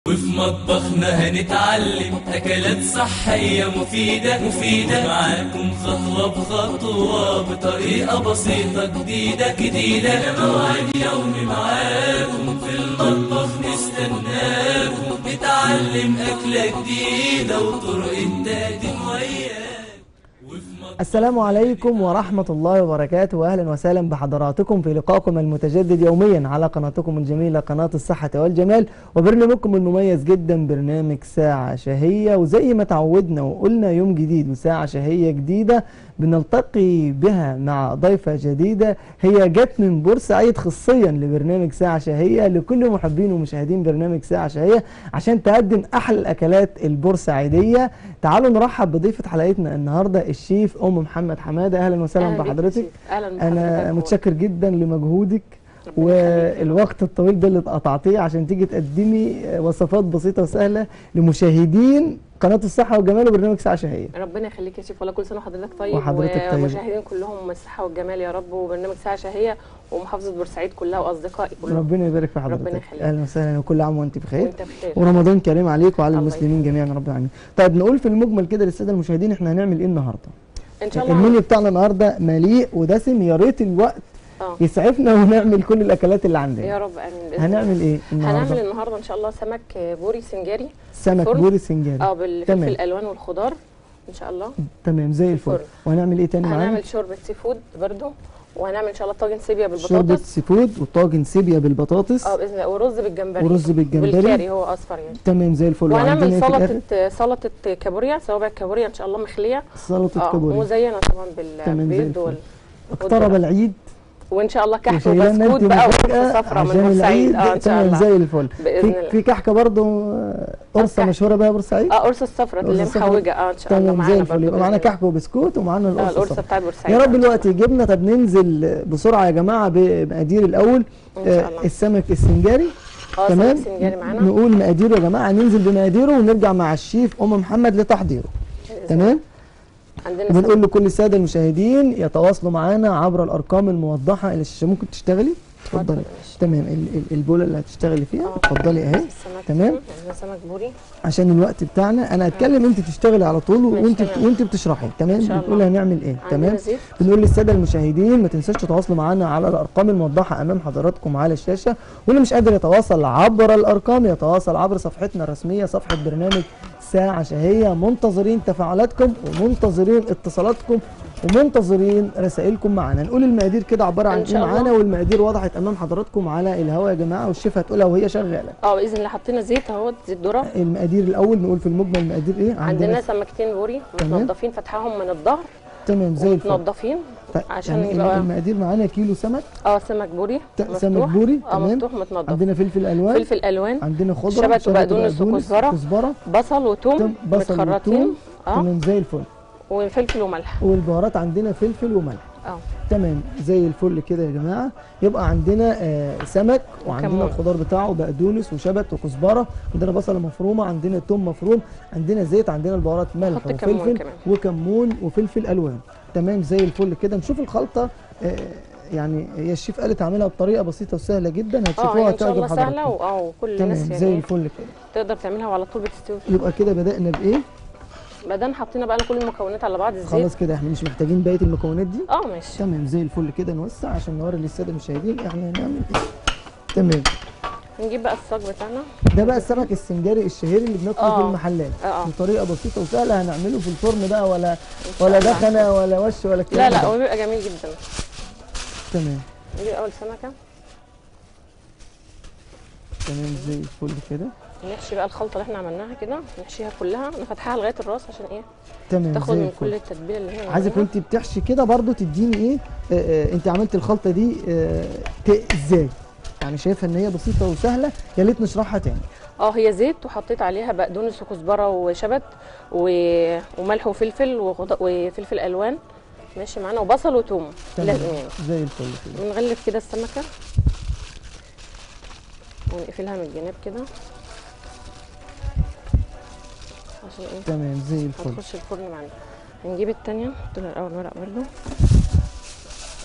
وفي مطبخنا هنتعلم أكلات صحية مفيدة مفيدة معاكم خطوة بخطوة بطريقة بسيطة جديدة جديدة موعد يومي معاكم في المطبخ نستناكم نتعلم أكلة جديدة وطرق التقديم وياك وفي مطبخ السلام عليكم ورحمة الله وبركاته وأهلا وسهلا بحضراتكم في لقائكم المتجدد يوميا على قناتكم الجميلة قناة الصحة والجمال وبرنامجكم المميز جدا برنامج ساعة شهية وزي ما تعودنا وقلنا يوم جديد وساعة شهية جديدة بنلتقي بها مع ضيفة جديدة هي جت من بورسعيد خصيا لبرنامج ساعة شهية لكل محبين ومشاهدين برنامج ساعة شهية عشان تقدم أحلى الأكلات البورسعيدية تعالوا نرحب بضيفة حلقتنا النهاردة الشيف أم محمد حمادة أهلا وسهلا أهلا بيك بحضرتك كتير. اهلا أنا بحضرتك متشكر جدا لمجهودك ربنا يخليك. والوقت الطويل ده اللي قطعتيه عشان تيجي تقدمي وصفات بسيطة وسهلة لمشاهدين قناة الصحة والجمال وبرنامج ساعة شهية ربنا يخليك يا شيف والله كل سنه وحضرتك طيب وحضرتك طيبة. والمشاهدين كلهم الصحه والجمال يا رب وبرنامج ساعه شهيه ومحافظه بورسعيد كلها واصدقائي كلهم ربنا يبارك في ربنا حضرتك يخليك. أهلا وسهلا وكل عام وأنت بخير وانت بخير ورمضان كريم عليك وعلى الله المسلمين جميعا رب العالمين طيب نقول في المجمل كده للساده المشاهدين احنا هنعمل ايه النهارده ان شاء الله المنيو بتاعنا النهارده مليء ودسم يا ريت الوقت اه يسعفنا ونعمل كل الاكلات اللي عندنا يا رب امين بإذن الله. هنعمل ايه هنعمل النهارده النهارده ان شاء الله سمك بوري سنجاري سمك فرن. بوري سنجاري اه بالفلفل تمام. الالوان والخضار ان شاء الله تمام زي الفل الفرن. وهنعمل ايه تاني معانا هنعمل شوربه سي فود برده وهنعمل ان شاء الله طاجن سيبيا شوربه بالبطاطس سي فود وطاجن سيبيا بالبطاطس اه باذن الله ورز بالجمبري ورز بالجمبري. بالكاري هو اصفر يعني تمام زي الفل وعندنا وهنعمل إيه في الآخر؟ سلطه سلطه كابوريا صوابع كابوريا ان شاء الله مخليه سلطه اه كابوريا مزينه طبعا تمام زي بالبيض الفل. وال... اقترب العيد وان شاء الله كحك وشايلانا وبسكوت انت بقى مفاجأة ورز صفرا من عشان بورسعيد العيد اه ان شاء تمام الله زي الفل باذن في, الله في كحكه برضو آه، قرصه كحك. مشهوره بقى بورسعيد اه قرص الصفرا اللي قرص الصفرا. محوجه اه ان شاء الله تمام زي معانا الفل برضه يبقى معانا بإذن الله. كحك وبسكوت ومعانا اه القرص القرصه الصفرا بتاع بورسعيد يا آه، رب إن شاء الوقت يجيبنا طب ننزل بسرعه يا جماعه بمقادير الاول إن شاء آه، الله. السمك السنجاري اه تمام سمك سنجاري معانا نقول مقاديره يا جماعه ننزل بمقاديره ونرجع مع الشيف ام محمد لتحضيره بإذن تمام الله. عندنا بنقول سمك لكل الساده المشاهدين يتواصلوا معانا عبر الارقام الموضحه الى الشاشه ممكن تشتغلي اتفضلي ماشي. تمام ال- ال- البوله اللي هتشتغلي فيها اه اتفضلي اهي السمك تمام. عندنا سمك بوري عشان الوقت بتاعنا انا هتكلم انت تشتغلي على طول ماشي، وانت تمام. وانت بتشرحي تمام إن شاء الله. بتقولي هنعمل ايه عندنا تمام زيت بنقول للساده المشاهدين ما تنساش تتواصلوا معنا على الارقام الموضحه امام حضراتكم على الشاشه واللي مش قادر يتواصل عبر الارقام يتواصل عبر صفحتنا الرسميه صفحه برنامج ساعه شهيه منتظرين تفاعلاتكم ومنتظرين اتصالاتكم ومنتظرين رسائلكم معنا نقول المقادير كده عباره عن إن ايه شاء الله. معانا والمقادير وضحت امام حضراتكم على الهواء يا جماعه والشيف هتقولها وهي شغاله اه باذن الله حطينا زيت اهوت زيت ذره المقادير الاول نقول في المجمل المقادير ايه عندنا سمكتين بوري تمام. متنضفين فتحهم من الظهر تمام زي الفل متنضفين طيب، عشان يعني يبقى- المقادير معانا كيلو سمك اه سمك بوري ت- مفتوح. سمك بوري اه تمام مفتوح متنضف عندنا فلفل الوان فلفل الوان عندنا خضره شبت وبقدونس وكزبرة. كزبره بصل وتوم تم- بصل متخرطين وثوم اه تمام زي الفل وفلفل وملح والبهارات عندنا فلفل وملح اه تمام زي الفل كده يا جماعه يبقى عندنا آه سمك وعندنا وكمون. الخضار بتاعه بقدونس وشبت وكزبره عندنا بصله مفرومه عندنا توم مفروم عندنا زيت عندنا البهارات ملح نحط كمون وفلفل كمان. وكمون وفلفل الوان تمام زي الفل كده نشوف الخلطه آه يعني هي الشيف قالت اعملها بطريقه بسيطه وسهله جدا اه هتشوفوها هي ان شاء هتعجب الله سهله حضراتكم واه وكل تمام الناس زي يعني الفل كده تقدر تعملها وعلى طول بتستوي يبقى كده بدأنا بإيه؟ بعدين حطينا بقى كل المكونات على بعض الزيت خلاص كده احنا مش محتاجين بقية المكونات دي اه ماشي تمام زي الفل كده نوسع عشان نوري للسادة المشاهدين احنا هنعمل ايه تمام نجيب بقى الصاج بتاعنا ده بقى السمك السنجاري الشهير اللي بناكله في آه. المحلات اه اه بطريقة بسيطة وسهلة هنعمله في الفرن بقى ولا إن شاء ولا الله. دخنة ولا وش ولا لا الكلام لا ده. هو بيبقى جميل جدا تمام نجيب اول سمكه تمام زي الفل كده نحشي بقى الخلطه اللي احنا عملناها كده نحشيها كلها نفتحها لغايه الراس عشان ايه تمام تاخد زي من كل الفل التتبيله اللي هي عايزك وانت بتحشي كده برضو تديني ايه آه آه انت عملت الخلطة دي آه ت- ازاي يعني شايفه ان هي بسيطة وسهلة يا ريت نشرحها تاني اه هي زيت وحطيت عليها بقدونس وكزبره وشبت و... وملح وفلفل وخض... وفلفل الوان ماشي معانا وبصل وتوم تمام لازم يعني زي الفل كده بنغلف كده السمكه ونقفلها من الجناب كده عشان ايه تمام زي الفل هتخش الفرن معانا هنجيب التانية نحط لها الاول ورق برده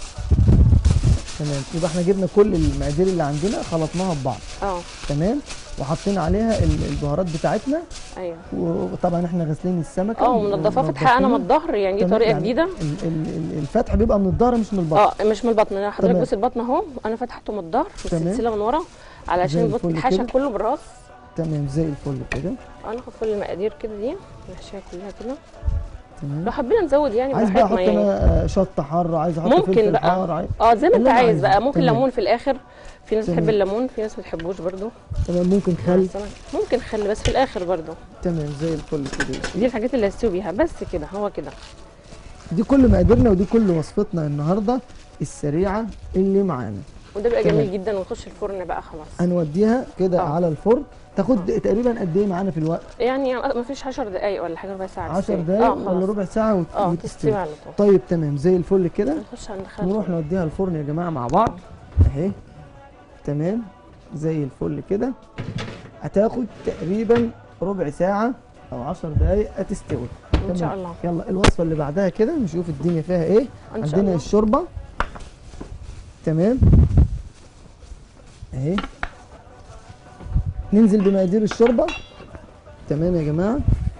تمام يبقى احنا جبنا كل المقادير اللي عندنا خلطناها ببعض اه تمام وحاطين عليها ال- البهارات بتاعتنا ايوه وطبعا احنا غاسلين السمكه اه ومنضفاه فتحه انا من ومنضفينها. الظهر يعني دي تمام، طريقه يعني جديده ال- ال- ال- الفتح بيبقى من الظهر مش من البطن اه مش من البطن انا حضرتك تمام. بص البطن اهو انا فتحته من الظهر تمام. والسلسله من ورا علشان زي البطن الفل الحشا كده. كله بالراس تمام زي الفل كده انا هاخد كل المقادير كده دي نحشيها كلها كده تمام لو حبينا نزود يعني عايز بقى احط براحتنا يعني انا آه، شطه حاره عايز احط ممكن فلفل بقى. حار عايز اه زي ما انت اللي أنا عايز عايزه. بقى ممكن تمام. ليمون في الاخر في ناس تمام. بتحب الليمون في ناس ما بتحبوش برضو تمام ممكن مع خل السمك. ممكن خل بس في الاخر برضو تمام زي الفل كده دي الحاجات اللي هستوي بيها بس كده هو كده دي كل مقاديرنا ودي كل وصفتنا النهارده السريعه اللي معانا وده بيبقى تمام. جميل جدا ونخش الفرن بقى خلاص هنوديها كده آه. على الفرن تاخد تقريبا قد ايه معانا في الوقت يعني ما فيش 10 دقايق ولا حاجه ربع ساعه 10 تستوي. دقايق اه ولا خلاص ربع ساعه وت- اه تستوي وتستوي على طول طيب تمام زي الفل كده نخش هندخلها نروح الفرن. نوديها الفرن يا جماعه مع بعض اهي تمام زي الفل كده هتاخد تقريبا ربع ساعه او 10 دقايق هتستوي ان شاء تمام. الله يلا الوصفه اللي بعدها كده نشوف الدنيا فيها ايه ان شاء عندنا الله الشوربه تمام اهي ننزل بمقادير الشوربه تمام يا جماعه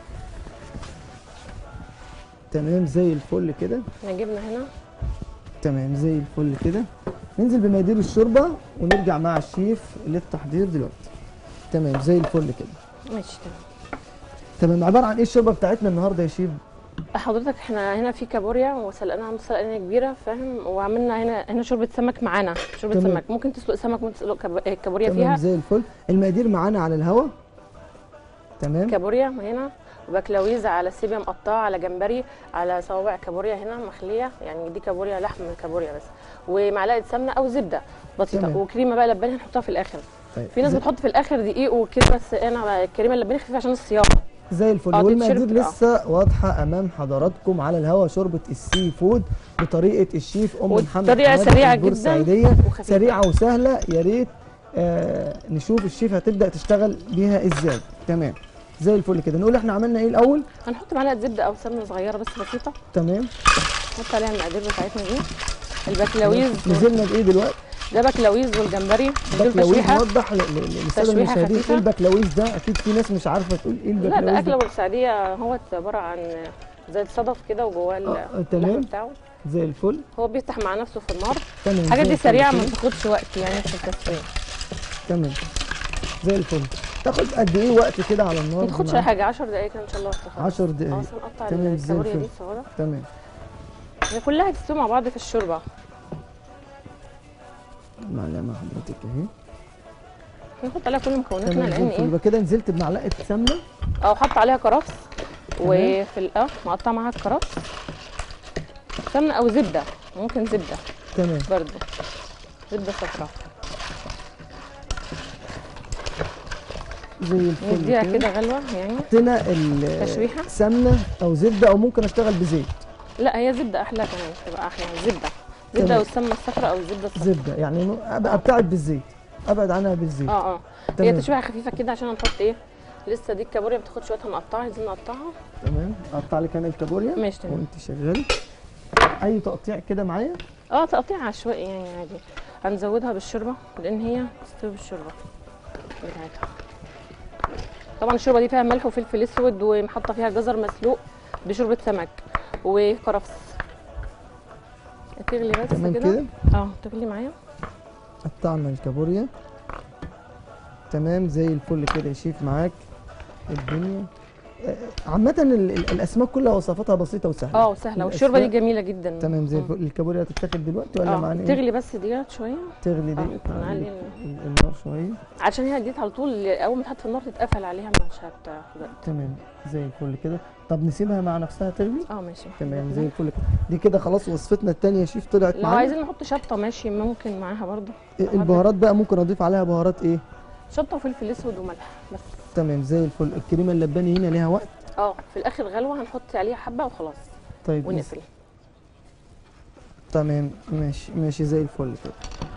تمام زي الفل كده احنا جبنا هنا تمام زي الفل كده ننزل بمقادير الشوربه ونرجع مع الشيف للتحضير دلوقتي تمام زي الفل كده ماشي تمام تمام عباره عن ايه الشوربه بتاعتنا النهارده يا شيف حضرتك احنا هنا في كابوريا وسلقناها نص سلقانه كبيره فاهم وعملنا هنا هنا شوربه سمك معانا شوربه تمام. سمك ممكن تسلق سمك ممكن تسلق كاب- كابوريا تمام فيها زي الفل المقادير معانا على الهوا تمام كابوريا هنا وبكلاويز على سيبيا مقطعه على جمبري على صوابع كابوريا هنا مخليه يعني دي كابوريا لحم كابوريا بس ومعلقه سمنه او زبده بسيطه تمام. وكريمه بقى لباني هنحطها في الاخر طيب في ناس زي- بتحط في الاخر دقيق وكده بس انا الكريمه اللباني خفيفه عشان الصيام زي الفل اه، والمقادير تتشرب- اه. لسه واضحه امام حضراتكم على الهوا شوربه السي فود بطريقه الشيف ام محمد وطريقة حماد سريعة جدا البورسعيديه وخفيفة. سريعه وسهله يا ريت آه نشوف الشيف هتبدا تشتغل بيها ازاي تمام زي الفل كده نقول احنا عملنا ايه الاول هنحط معلقه زبده او سمنه صغيره بس بسيطه تمام نحط عليها المقادير بتاعتنا دي البكلاويز نزلنا بايه دلوقتي ده بكلاويز والجمبري دول بكلاويز تشويحه نوضح ل- ل- للساده تشويحة المشاهدين خفيفة. ايه البكلاويز ده اكيد في ناس مش عارفه تقول ايه لا ده البكلاويز اكله بورسعيديه هو عباره عن زي الصدف كده وجواه ال- آه، تمام. اللحم بتاعه زي الفل هو بيفتح مع نفسه في النار تمام الحاجات زي دي الفل سريعه كده. ما بتاخدش وقت يعني في التسويه تمام زي الفل تاخد قد ايه وقت كده على النار ما تاخدش معاك؟ حاجه 10 دقائق كده ان شاء الله تخلص 10 دقايق اه بس نقطع تمام، زي الكابوريا الفل. دي صغيره تمام هي كلها هتستوي مع بعض في الشوربه معلقه مع حضرتك اهي نحط عليها كل مكوناتنا تمام زي لان الفل ايه يبقى كده نزلت بمعلقه سمنه اه حط عليها كرفس تمام. وفي ال- اه مقطع معاها الكرفس سمنه او زبده ممكن زبده تمام برضو زبده صفراء زي الفل نديها كده كده غلوه يعني حطينا ال- تشويحة. سمنه او زبده او ممكن اشتغل بزيت لا هي زبده احلى كمان تبقى احلى زبده تمام. زبده والسمنه الصفراء او الزبده الصفراء زبده يعني إنه أبقى ابتعد بالزيت ابعد عنها بالزيت اه اه هي تمام. تشويحه خفيفه كده عشان هنحط ايه لسه دي الكابوريا بتاخد شويه هنقطعها عايزين نقطعها تمام اقطع لك انا الكابوريا ماشي تمام وانت شغال اي تقطيع كده معايا اه تقطيع عشوائي يعني عادي هنزودها بالشوربه لان هي تستوي بالشوربه بتاعتها طبعا الشوربه دي فيها ملح وفلفل اسود ومحطه فيها جزر مسلوق بشوربه سمك وكرفس تغلي بس تمام كده كده اه تغلي معايا قطعنا الكابوريا تمام زي الفل كده يا شيف معاك الدنيا آه، عامة ال- ال- الأسماك كلها وصفاتها بسيطة وسهلة اه وسهله والشوربه دي الأسماك- جميله جدا تمام زي مم. الفل الكابوريا هتتاخد دلوقتي ولا اه معانا إيه؟ تغلي بس ديت شويه تغلي اه دي نعلي نعلي ال- ال- النار شوية عشان هي ديت على طول اول ما تحط في النار تتقفل عليها مش هتاخد وقت تمام زي الفل كده طب نسيبها مع نفسها تغلي اه ماشي تمام زي الفل كده دي كده خلاص وصفتنا التانية يا شيف طلعت لو معانا عايزين نحط شطه ماشي ممكن معاها برضو البهارات بقى ممكن أضيف عليها بهارات إيه شطه وفلفل اسود وملح بس تمام زي الفل الكريمة اللباني هنا ليها وقت اه في الاخر غلوه هنحط عليها حبه وخلاص طيب ونقفل تمام ماشي ماشي زي الفل كده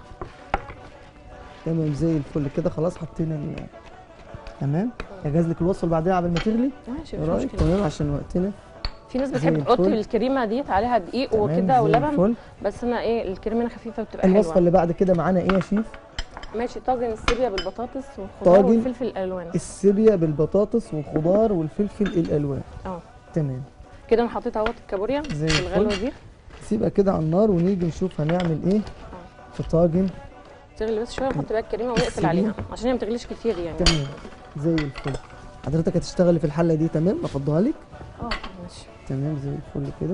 تمام زي الفل كده خلاص حطينا ال تمام اجهز لك الوصفه اللي بعدها قبل ما تغلي ماشي ايه مش رايك مشكله تمام عشان وقتنا في ناس زي بتحب تحط الفل. الكريمه ديت عليها دقيق تمام وكده زي ولبن الفل. بس انا ايه الكريمه الخفيفه بتبقى الوصفه حلوه اللي بعد كده معانا ايه يا شيف ماشي طاجن السيبيا بالبطاطس والخضار طاجن والفلفل الالوان السيبيا بالبطاطس والخضار والفلفل الالوان اه تمام كده انا حطيت اهوت الكابوريا زي في الغلوه الفل. دي سيبها كده على النار ونيجي نشوف هنعمل ايه في طاجن تغلي بس شويه نحط بقى الكريمه ونقفل السيبيا. عليها عشان هي ما تغليش كتير يعني تمام زي الفل حضرتك هتشتغلي في الحله دي تمام افضها لك اه ماشي تمام زي الفل كده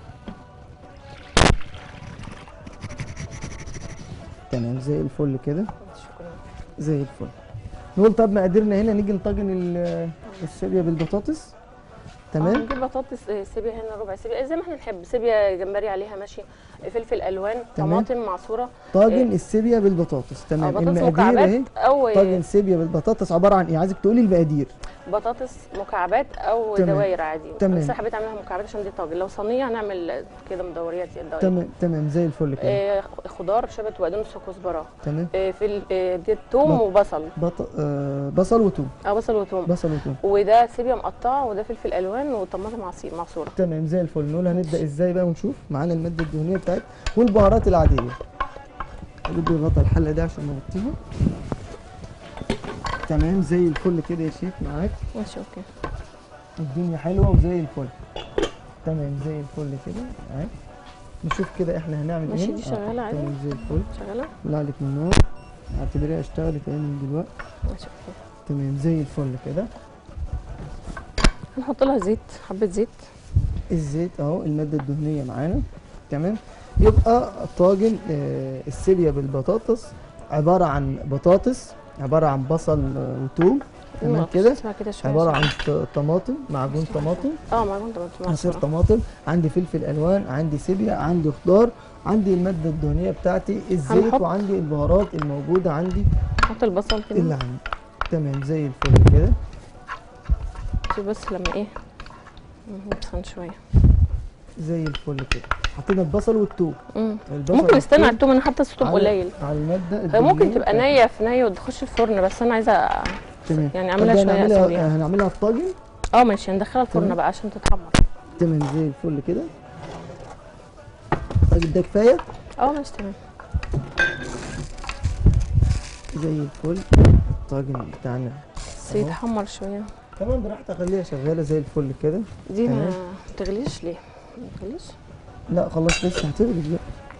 تمام زي الفل كده شكرا زي الفل نقول طب مقاديرنا هنا نيجي نطاجن ال- السيبيا بالبطاطس اه تمام نجيب بطاطس آه، سيبيا هنا ربع سيبيا زي ما احنا نحب سيبيا جمبري عليها ماشي فلفل الوان تمام. طماطم معصوره طاجن إيه. السيبيا بالبطاطس اه تمام بطاطس المقادير مكعبات اهي او طاجن سيبيا بالبطاطس عباره عن ايه عايزك تقولي المقادير بطاطس مكعبات او تمام. دواير عادي تمام. بس أنا حبيت اعملها مكعبات عشان دي طاجن لو صينيه هنعمل كده مدوريات زي الدواير تمام تمام زي الفل كده آه خضار شبت وبقدونس وكزبره تمام آه في آه دي توم بط- وبصل بط... آه بصل وتوم اه بصل وتوم بصل وتوم وده سيبيا مقطعه وده فلفل الوان وطماطم عصير معصوره تمام زي الفل نقول هنبدا ازاي بقى ونشوف معانا الماده الدهنيه بتاعتنا والبهارات العاديه نبدا نغطي الحله دي عشان نغطيها تمام زي الفل كده يا شيف معاك ماشي اوكي الدنيا حلوه وزي الفل تمام زي الفل كده معاك نشوف كده احنا هنعمل ماشي، ايه دي شغالة عادي. تمام زي الفل شغاله طلع لك من النار اعتبريها اشتغلت اهي من دلوقتي ماشي اوكي تمام زي الفل كده هنحط لها زيت حبه زيت الزيت اهو الماده الدهنيه معانا تمام يبقى طاجن آه، السيبيا بالبطاطس عباره عن بطاطس عباره عن بصل آه، وتوم تمام نغطس كده اسمها كده شويه عباره عن ط- طماطم معجون طماطم اه معجون طماطم عصير معصورة. طماطم عندي فلفل الوان عندي سيبيا عندي خضار عندي الماده الدهنيه بتاعتي الزيت هنحط- وعندي البهارات الموجوده عندي نحط البصل اللي كده عندي تمام زي الفل كده شوف بس لما ايه نسخن شويه زي الفل كده حطينا البصل والثوم مم. البصل ممكن نستنى على والثوم التوم انا حاطه التوم على- قليل على الماده هي ممكن الدهنية تبقى بتاعتي. نيه في نيه وتخش الفرن بس انا عايزه تمام يعني طب اعملها شويه هنعملها سوريا هنعملها في طاجن اه ماشي هندخلها الفرن تمام. بقى عشان تتحمر تمام زي الفل كده الطاجن ده كفايه اه ماشي تمام زي الفل الطاجن بتاعنا بس يتحمر شويه كمان براحتك اخليها شغاله زي الفل كده دي ما تمام. تغليش ليه ما تغليش لا خلاص لسه هتغلي لا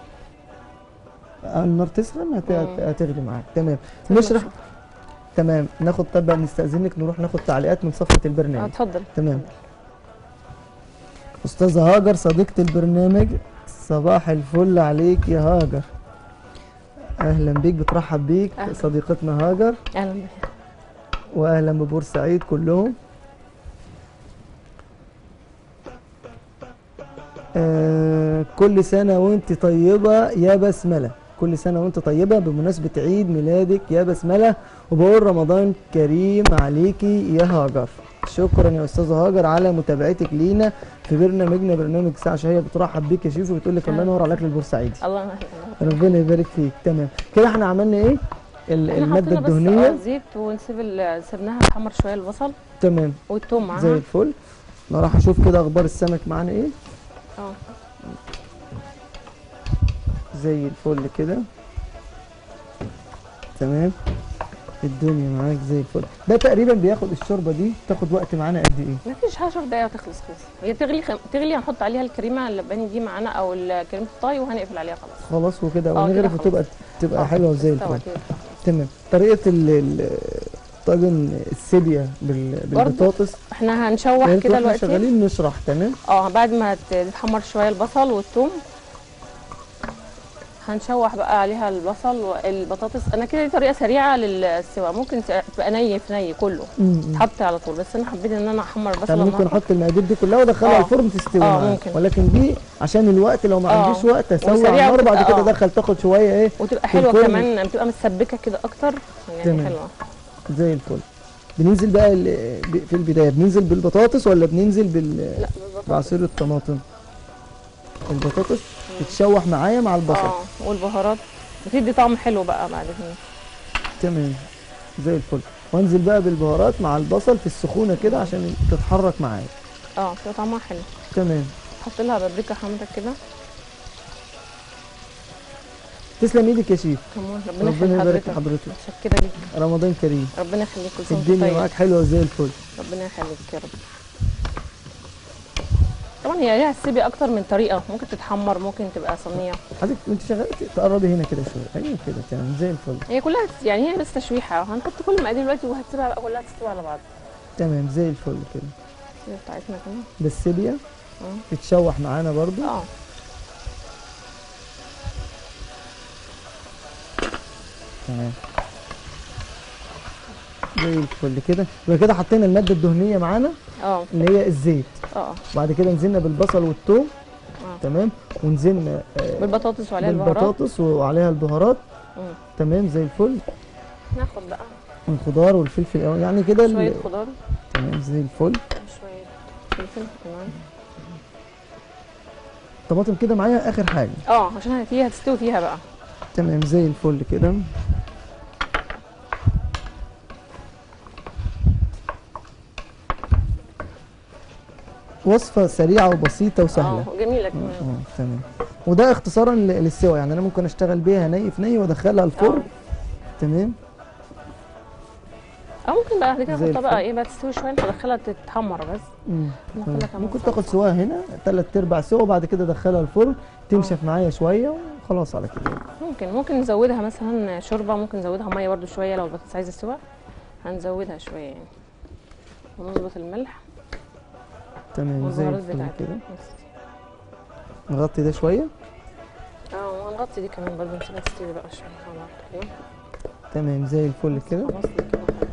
آه، النار تسخن هت- مم. هتغلي معاك تمام نشرح تمام ناخد طب بقى نستأذنك نروح ناخد تعليقات من صفحة اه البرنامج اتفضل تمام أستاذة هاجر صديقة البرنامج صباح الفل عليك يا هاجر أهلا بيك بترحب بيك أهلا. صديقتنا هاجر اهلا بك وأهلا ببورسعيد كلهم آه كل سنة وانت طيبة يا بسملة كل سنة وانت طيبة بمناسبة عيد ميلادك يا بسملة وبقول رمضان كريم عليكي يا هاجر شكرا يا استاذة هاجر على متابعتك لينا في برنامجنا برنامج ساعة شهية بترحب بيك يا شيف وبتقول لك الله ينور على الاكل البورسعيدي الله ينور ربنا يبارك فيك تمام كده احنا عملنا ايه ال- احنا المادة حطينا بس الدهنية اه زيت ونسيب ال- سيبناها تحمر شويه البصل تمام والثوم زي معاها الفل انا راح اشوف كده اخبار السمك معانا ايه اه زي الفل كده تمام الدنيا معاك زي الفل ده تقريبا بياخد الشوربه دي تاخد وقت معانا قد ايه ما فيش 10 دقايق وتخلص خلاص هي تغلي خم... تغلي هنحط عليها الكريمه اللباني دي معانا او ال- كريمه الطهي وهنقفل عليها خلاص خلاص وكده اه كده ونغرف خلاص. وتبقى تبقى اه، حلوه وزي استوى الفل كده. تمام طريقه ال- ال- طاجن السيبيا بال- برضه بالبطاطس احنا هنشوح يا ريت كده واحنا دلوقتي شغالين نشرح تمام اه بعد ما تتحمر شويه البصل والثوم هنشوح بقى عليها البصل والبطاطس انا كده دي طريقه سريعه للسوا ممكن تبقى ني في ني كله م- م. تحط على طول بس انا حبيت ان انا احمر البصل يعني لما ممكن أحط. احط المقادير دي كلها وادخلها اه. الفرن تستوي اه، معاك. ممكن. ولكن دي عشان الوقت لو ما اه. عنديش وقت اسوي على وسريعة النار وبعد وتبقى- كده اه. ادخل تاخد شويه ايه وتبقى في حلوه الفرن. كمان بتبقى مسبكه كده اكتر يعني تمام. حلوه زي الفل بننزل بقى ال- ب- في البدايه بننزل بالبطاطس ولا بننزل بال لا بالبطاطس بعصير الطماطم البطاطس تتشوح معايا مع البصل اه والبهارات بتدي طعم حلو بقى بعد كده تمام زي الفل وانزل بقى بالبهارات مع البصل في السخونه كده عشان تتحرك معايا اه بتبقى طعمها حلو تمام تحط لها بابريكا حمرا كده تسلم ايدك يا شيف كمان ربنا ربنا يخلي يبارك في حضرتك حضرتك متشكره ليك رمضان كريم ربنا يخليك كل سنه وأنت الدنيا طيب. معاك حلوه زي الفل ربنا يخليك يا رب طبعا هي ليها السيبي اكتر من طريقه ممكن تتحمر ممكن تبقى صينيه حضرتك وانت شغاله تقربي هنا كده شويه ايوه كده تمام زي الفل هي كلها يعني هي بس تشويحه هنحط كل المقادير دلوقتي وهتسيبها بقى كلها تستوي على بعض تمام زي الفل كده دي بتاعتنا كمان بالسيبيا اه تتشوح معانا برضو اه تمام زي الفل كده يبقى كده حطينا الماده الدهنيه معانا اه اللي هي الزيت اه وبعد كده نزلنا بالبصل والثوم اه تمام ونزلنا آه، بالبطاطس وعليها البهارات بالبطاطس وعليها البهارات مم. تمام زي الفل ناخد بقى والخضار والفلفل الألوان، يعني كده ال- شويه خضار تمام زي الفل وشويه فلفل كمان طماطم كده معايا اخر حاجه اه عشان هي فيها هتستوي فيها بقى تمام زي الفل كده وصفة سريعة وبسيطة وسهلة اه جميله كمان اه تمام وده اختصارا ل- للسوا يعني انا ممكن اشتغل بيها ني في ني وادخلها الفرن تمام اه ممكن بقى بعد كده زي احطها بقى الفل. ايه بقى تستوي شويه ندخلها تتحمر بس مم. ناخدها تمام. كمان ممكن صلصة. تاخد سواها هنا تلات ارباع سوا وبعد كده ادخلها الفرن تنشف معايا شوية وخلاص على كده ممكن ممكن نزودها مثلا شوربه ممكن نزودها ميه برده شويه لو البطاطس عايزه سوا هنزودها شويه يعني ونظبط الملح تمام زي والبهارات الفل بتاعتها كده بس. نغطي ده شوية اه وهنغطي دي كمان برضه نسيبها تستوي بقى شويه مع بعض كده تمام زي الفل كده خلاص دي كده خلاص.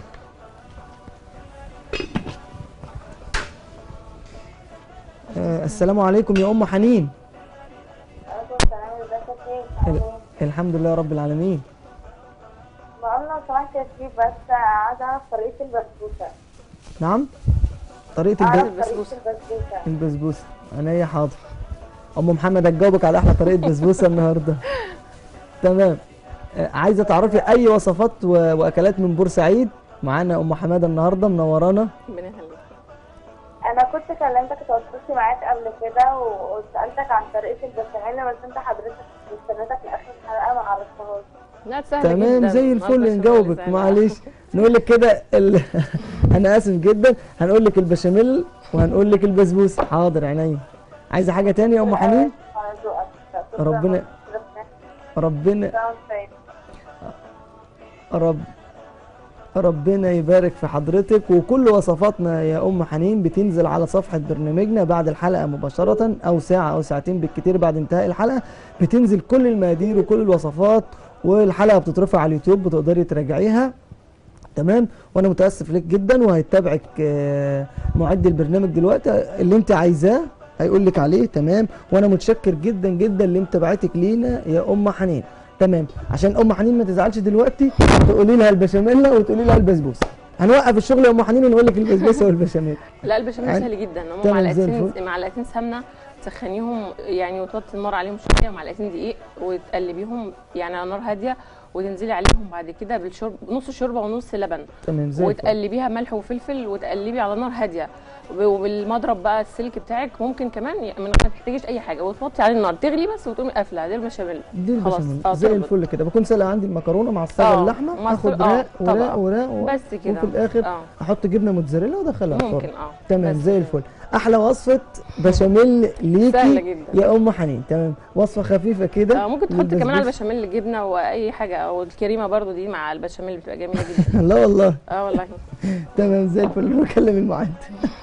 آه السلام عليكم يا ام حنين عليكم السلام ازيك يا شيخ عامل ايه؟ الحمد لله رب العالمين بقول لو سمحت يا شيخ بس عايزة اعرف طريقة البسبوسة نعم طريقة اعرف الب... البسبوسة. طريقة البسبوسة البسبوسة انا هي حاضر ام محمد هتجاوبك على احلى طريقة بسبوسة النهاردة تمام آه، عايزة تعرفي اي وصفات و... واكلات من بورسعيد معانا ام حمادة النهاردة منورانا ربنا يخليك انا كنت كلمتك تواصلت معاك قبل كده و- وسألتك عن طريقة البشاميل بس انت حضرتك استنيتك لاخر الحلقة ما عرفتهاش لا سهله تمام جدا زي الفل البشاميل نجاوبك سهلة. معلش نقول لك كده ال... انا اسف جدا هنقول لك البشاميل وهنقول لك البسبوسة حاضر عينيا عايزة حاجة تانية يا ام حنين على ذوقك ربنا- ربنا رب ربنا يبارك في حضرتك وكل وصفاتنا يا ام حنين بتنزل على صفحه برنامجنا بعد الحلقه مباشره او ساعه او ساعتين بالكتير بعد انتهاء الحلقه بتنزل كل المقادير وكل الوصفات والحلقه بتترفع على اليوتيوب بتقدري تراجعيها تمام وانا متاسف لك جدا وهيتابعك آه، معد البرنامج دلوقتي اللي انت عايزاه هيقول لك عليه تمام وانا متشكر جدا جدا لمتابعتك لينا يا ام حنين تمام عشان ام حنين ما تزعلش دلوقتي تقولي لها البشاميل وتقولي لها البسبوسه هنوقف الشغل يا ام حنين ونقول لك البسبوسه والبشاميل لا البشاميل يعني- سهل جدا هم تمام، زي معلقتين معلقتين سمنه تسخنيهم يعني وتوطي النار عليهم شويه ومعلقتين دقيق وتقلبيهم يعني على نار هاديه وتنزلي عليهم بعد كده بالشرب نص شوربه ونص لبن تمام زي الفل. وتقلبيها ملح وفلفل وتقلبي على نار هاديه وب- وبالمضرب بقى السلك بتاعك ممكن كمان ي- من غير ما تحتاجيش اي حاجه وتوطي عليه النار تغلي بس وتقومي قافله ده البشاميل دي خلاص، البشاميل اه زي تربط. الفل كده بكون سلقه عندي المكرونه مع الصاج اه، اللحمه مع اخد الص- اه، راق وراق طبقة. وراق و- بس كده وفي الاخر اه احط جبنه موتزاريلا وادخلها الفرن. ممكن اه تمام بس زي كده. الفل احلى وصفه بشاميل ليكي سهلة جدا. يا ام حنين تمام وصفه خفيفه كده اه ممكن تحط كمان على للبسبوسة. البشاميل جبنه واي حاجه او الكريمه برضو دي مع البشاميل بتبقى جميله جدا لا والله اه والله تمام زي الفل بكلم المعد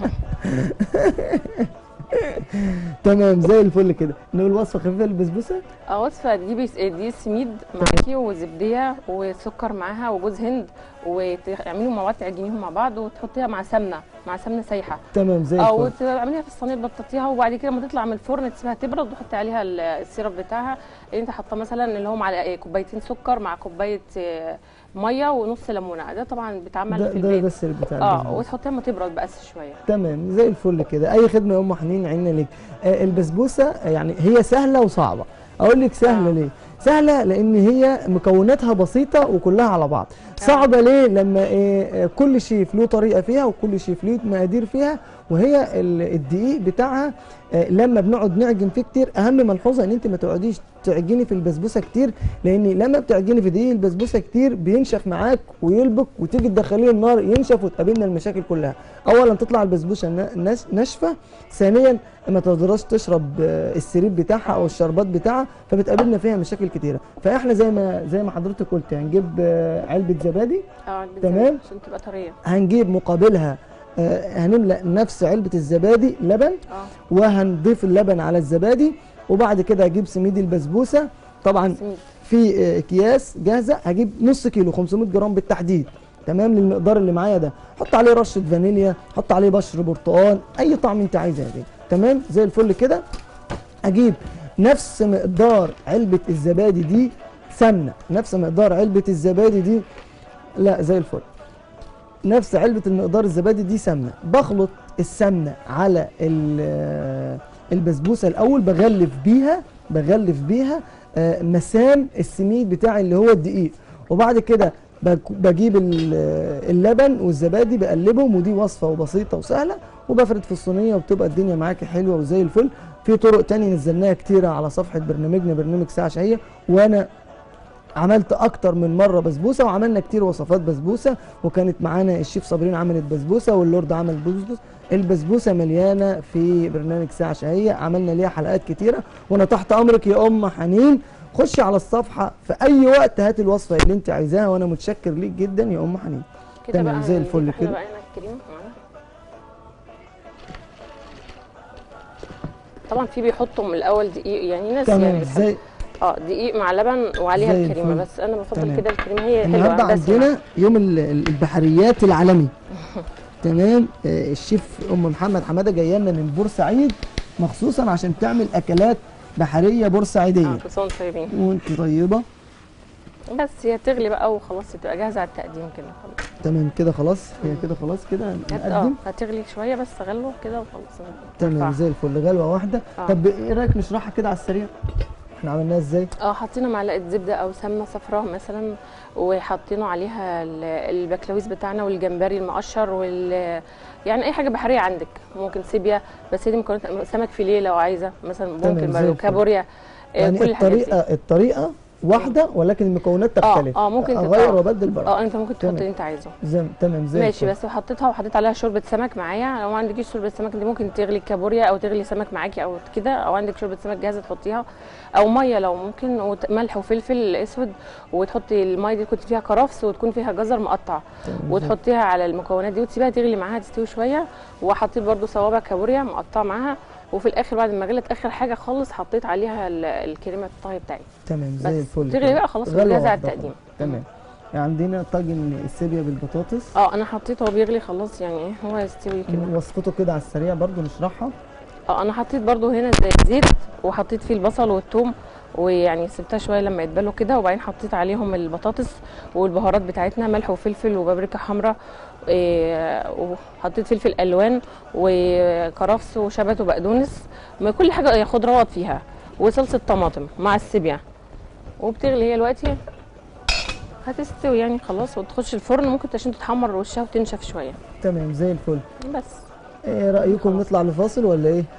تمام زي الفل كده نقول وصفه خفيفه للبسبوسه اه وصفه تجيبي س- دي سميد معاكي وزبديه وسكر معاها وجوز هند وتعمليهم مع بعض تعجنيهم مع بعض وتحطيها مع سمنه مع سمنه سايحه تمام زي او الفل تعمليها في الصينيه تبططيها وبعد كده لما تطلع من الفرن تسيبها تبرد وتحطي عليها ال- السيرب بتاعها اللي انت حاطاه مثلا اللي هو مع كوبايتين سكر مع كوبايه آه، ميه ونص ليمونه ده طبعا بيتعمل ده في ده البيت بس بتاع اه البسبوسه وتحطيها ما تبرد بس شويه تمام زي الفل كده اي خدمه يا ام حنين عيننا ليك آه البسبوسه يعني هي سهله وصعبه اقول لك سهله آه. ليه سهله لان هي مكوناتها بسيطه وكلها على بعض صعبه ليه لما إيه آه، كل شيف له طريقه فيها وكل شيف له مقادير فيها وهي ال- الدقيق بتاعها آه، لما بنقعد نعجن فيه كتير اهم ملحوظه ان انت ما تقعديش تعجني في البسبوسه كتير لان لما بتعجني في دقيق البسبوسه كتير بينشف معاك ويلبك وتيجي تدخليه النار ينشف وتقابلنا المشاكل كلها اولا تطلع البسبوسه نا- ناش- ناشفه ثانيا ما تقدرش تشرب آه، السريب بتاعها او الشربات بتاعها فبتقابلنا فيها مشاكل كتيره فاحنا زي ما زي ما حضرتك قلت هنجيب آه، علبه زبادي اه البيتزا تمام. عشان تبقى طريه هنجيب مقابلها آه، هنملأ نفس علبة الزبادي لبن اه وهنضيف اللبن على الزبادي وبعد كده هجيب سميد البسبوسة طبعا سميد في آه، اكياس جاهزة هجيب نص كيلو 500 جرام بالتحديد تمام للمقدار اللي معايا ده حط عليه رشة فانيليا حط عليه بشر برتقال اي طعم انت عايزه دي تمام زي الفل كده اجيب نفس مقدار علبة الزبادي دي سمنة نفس مقدار علبة الزبادي دي لا زي الفل نفس علبة المقدار الزبادي دي سمنة بخلط السمنة على ال- البسبوسة الأول بغلف بيها بغلف بيها آه، مسام السميد بتاعي اللي هو الدقيق وبعد كده بك- بجيب ال- اللبن والزبادي بقلبهم ودي وصفة وبسيطة وسهلة وبفرد في الصينية وبتبقى الدنيا معاكي حلوة وزي الفل في طرق تانية نزلناها كتيرة على صفحة برنامجنا برنامج ساعة شهية وأنا عملت اكتر من مره بسبوسه وعملنا كتير وصفات بسبوسه وكانت معانا الشيف صابرين عملت بسبوسه واللورد عمل بسبوسه البسبوسه مليانه في برنامج ساعه شهيه عملنا ليها حلقات كتيره وانا تحت امرك يا ام حنين خشي على الصفحه في اي وقت هاتي الوصفه اللي انت عايزاها وانا متشكر ليك جدا يا ام حنين كده تمام، بقى زي هنجيب الفل احنا كده. بقى هنا الكريمه معانا. طبعا في بيحطوا من الاول دقيق يعني ناس تمام يعني بتحب ازاي اه دقيق مع لبن وعليها زي الكريمه الفل. بس انا بفضل تمام. كده الكريمه هي النهارده حلوه دسمة. عندنا يوم ال- ال- البحريات العالمي تمام آه، الشيف ام محمد حماده جايه لنا من بورسعيد مخصوصا عشان تعمل اكلات بحريه اه بورسعيديه كل سنه وانتم طيبين وانت طيبه بس هي تغلي بقى وخلاص تبقى جاهزه على التقديم كده خلاص تمام كده خلاص هي كده خلاص كده هت- اه نقدم هتغلي شويه بس غلوه كده وخلاص تمام نرفعها. زي الفل غلوه واحده آه. طب ايه رايك نشرحها كده على السريع احنا عملناها ازاي اه حطينا معلقه زبده او سمنه صفراء مثلا وحطينا عليها ال- البكلاويز بتاعنا والجمبري المقشر وال يعني اي حاجه بحريه عندك ممكن سيبيا بس هي دي مكونات سمك فيليه لو عايزه مثلا تمام، ممكن زي برضه الفل. كابوريا آه، يعني كل الحاجات دي. الطريقه الطريقه واحده ولكن المكونات تختلف اه ممكن تت- اغير آه. وابدل براحتي اه انت ممكن تحط تمام. اللي انت عايزه زي تمام زي ماشي الفل. بس حطيتها وحطيت عليها شوربه سمك معايا لو ما عندكيش شوربه سمك دي ممكن تغلي كابوريا او تغلي سمك معاكي او كده او عندك شوربه سمك جاهزه تحطيها او ميه لو ممكن وت- ملح وفلفل اسود وتحطي الميه دي تكون فيها كرفس وتكون فيها جزر مقطع تمام، زي وتحطيها على المكونات دي وتسيبها تغلي معاها تستوي شويه وحطيت برده صوابع كابوريا مقطع معاها وفي الاخر بعد ما غلت اخر حاجه خالص حطيت عليها ال- الكريمه الطهي بتاعي تمام بس زي الفل تغلي كده. بقى خلاص غلوة وجاهزه على واحدة التقديم خلاص. تمام عندنا طاجن السيبيا بالبطاطس اه انا حطيته وهو بيغلي خلاص يعني هو يستوي كده وصفته كده على السريع برضو نشرحها اه انا حطيت برضو هنا زي زيت وحطيت فيه البصل والثوم ويعني سبتها شويه لما يتبلوا كده وبعدين حطيت عليهم البطاطس والبهارات بتاعتنا ملح وفلفل وبابريكا حمراء إيه وحطيت فلفل الوان وكرفس وشبت وبقدونس ما كل حاجه خضروات فيها وصلصه طماطم مع السبيع وبتغلي هي دلوقتي هتستوي يعني خلاص وتخش الفرن ممكن عشان تتحمر وشها وتنشف شويه تمام زي الفل بس ايه رايكم خلاص. نطلع لفاصل ولا ايه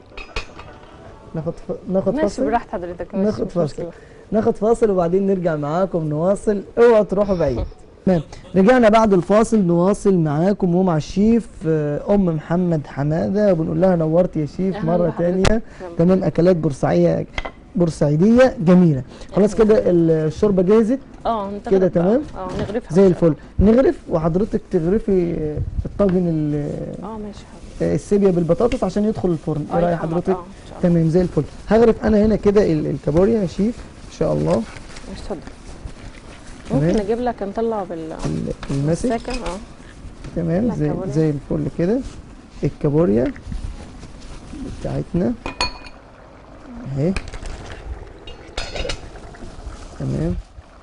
ناخد ف... ناخد ماشي فاصل براحة حضرتك ماشي ناخد مش فاصل. مشكلة. ناخد فاصل وبعدين نرجع معاكم نواصل اوعوا تروحوا بعيد تمام رجعنا بعد الفاصل نواصل معاكم ومع الشيف آه، ام محمد حماده وبنقول لها نورت يا شيف أهلا مره بحضرتك. تانية تمام. تمام اكلات بورسعيه بورسعيديه جميله خلاص كده الشوربه جاهزت اه انت كده غرف بقى. تمام؟ اه نغرفها زي إن شاء الفل نغرف وحضرتك تغرفي آه، الطاجن ال- الله. اه ماشي حاضر. آه، السيبيا بالبطاطس عشان يدخل الفرن اه ايه راي يتحمر. حضرتك اه ان شاء الله تمام زي الفل هغرف انا هنا كده ال- الكابوريا يا شيف ان شاء الله ماشي اتفضل تمام. ممكن اجيب لك نطلع بال ال- المسك الساكن اه تمام لا، زي كابوريا. زي الفل كده الكابوريا بتاعتنا اهي تمام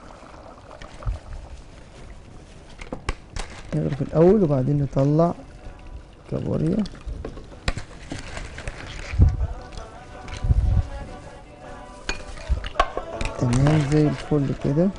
نغرف الاول وبعدين نطلع كابوريا تمام زي الفل كده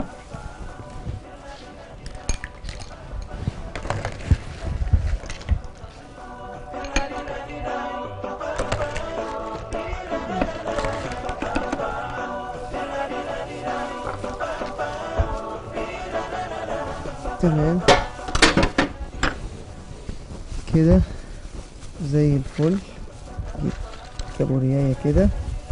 تمام كده زي الفل نجيب كابورياية كده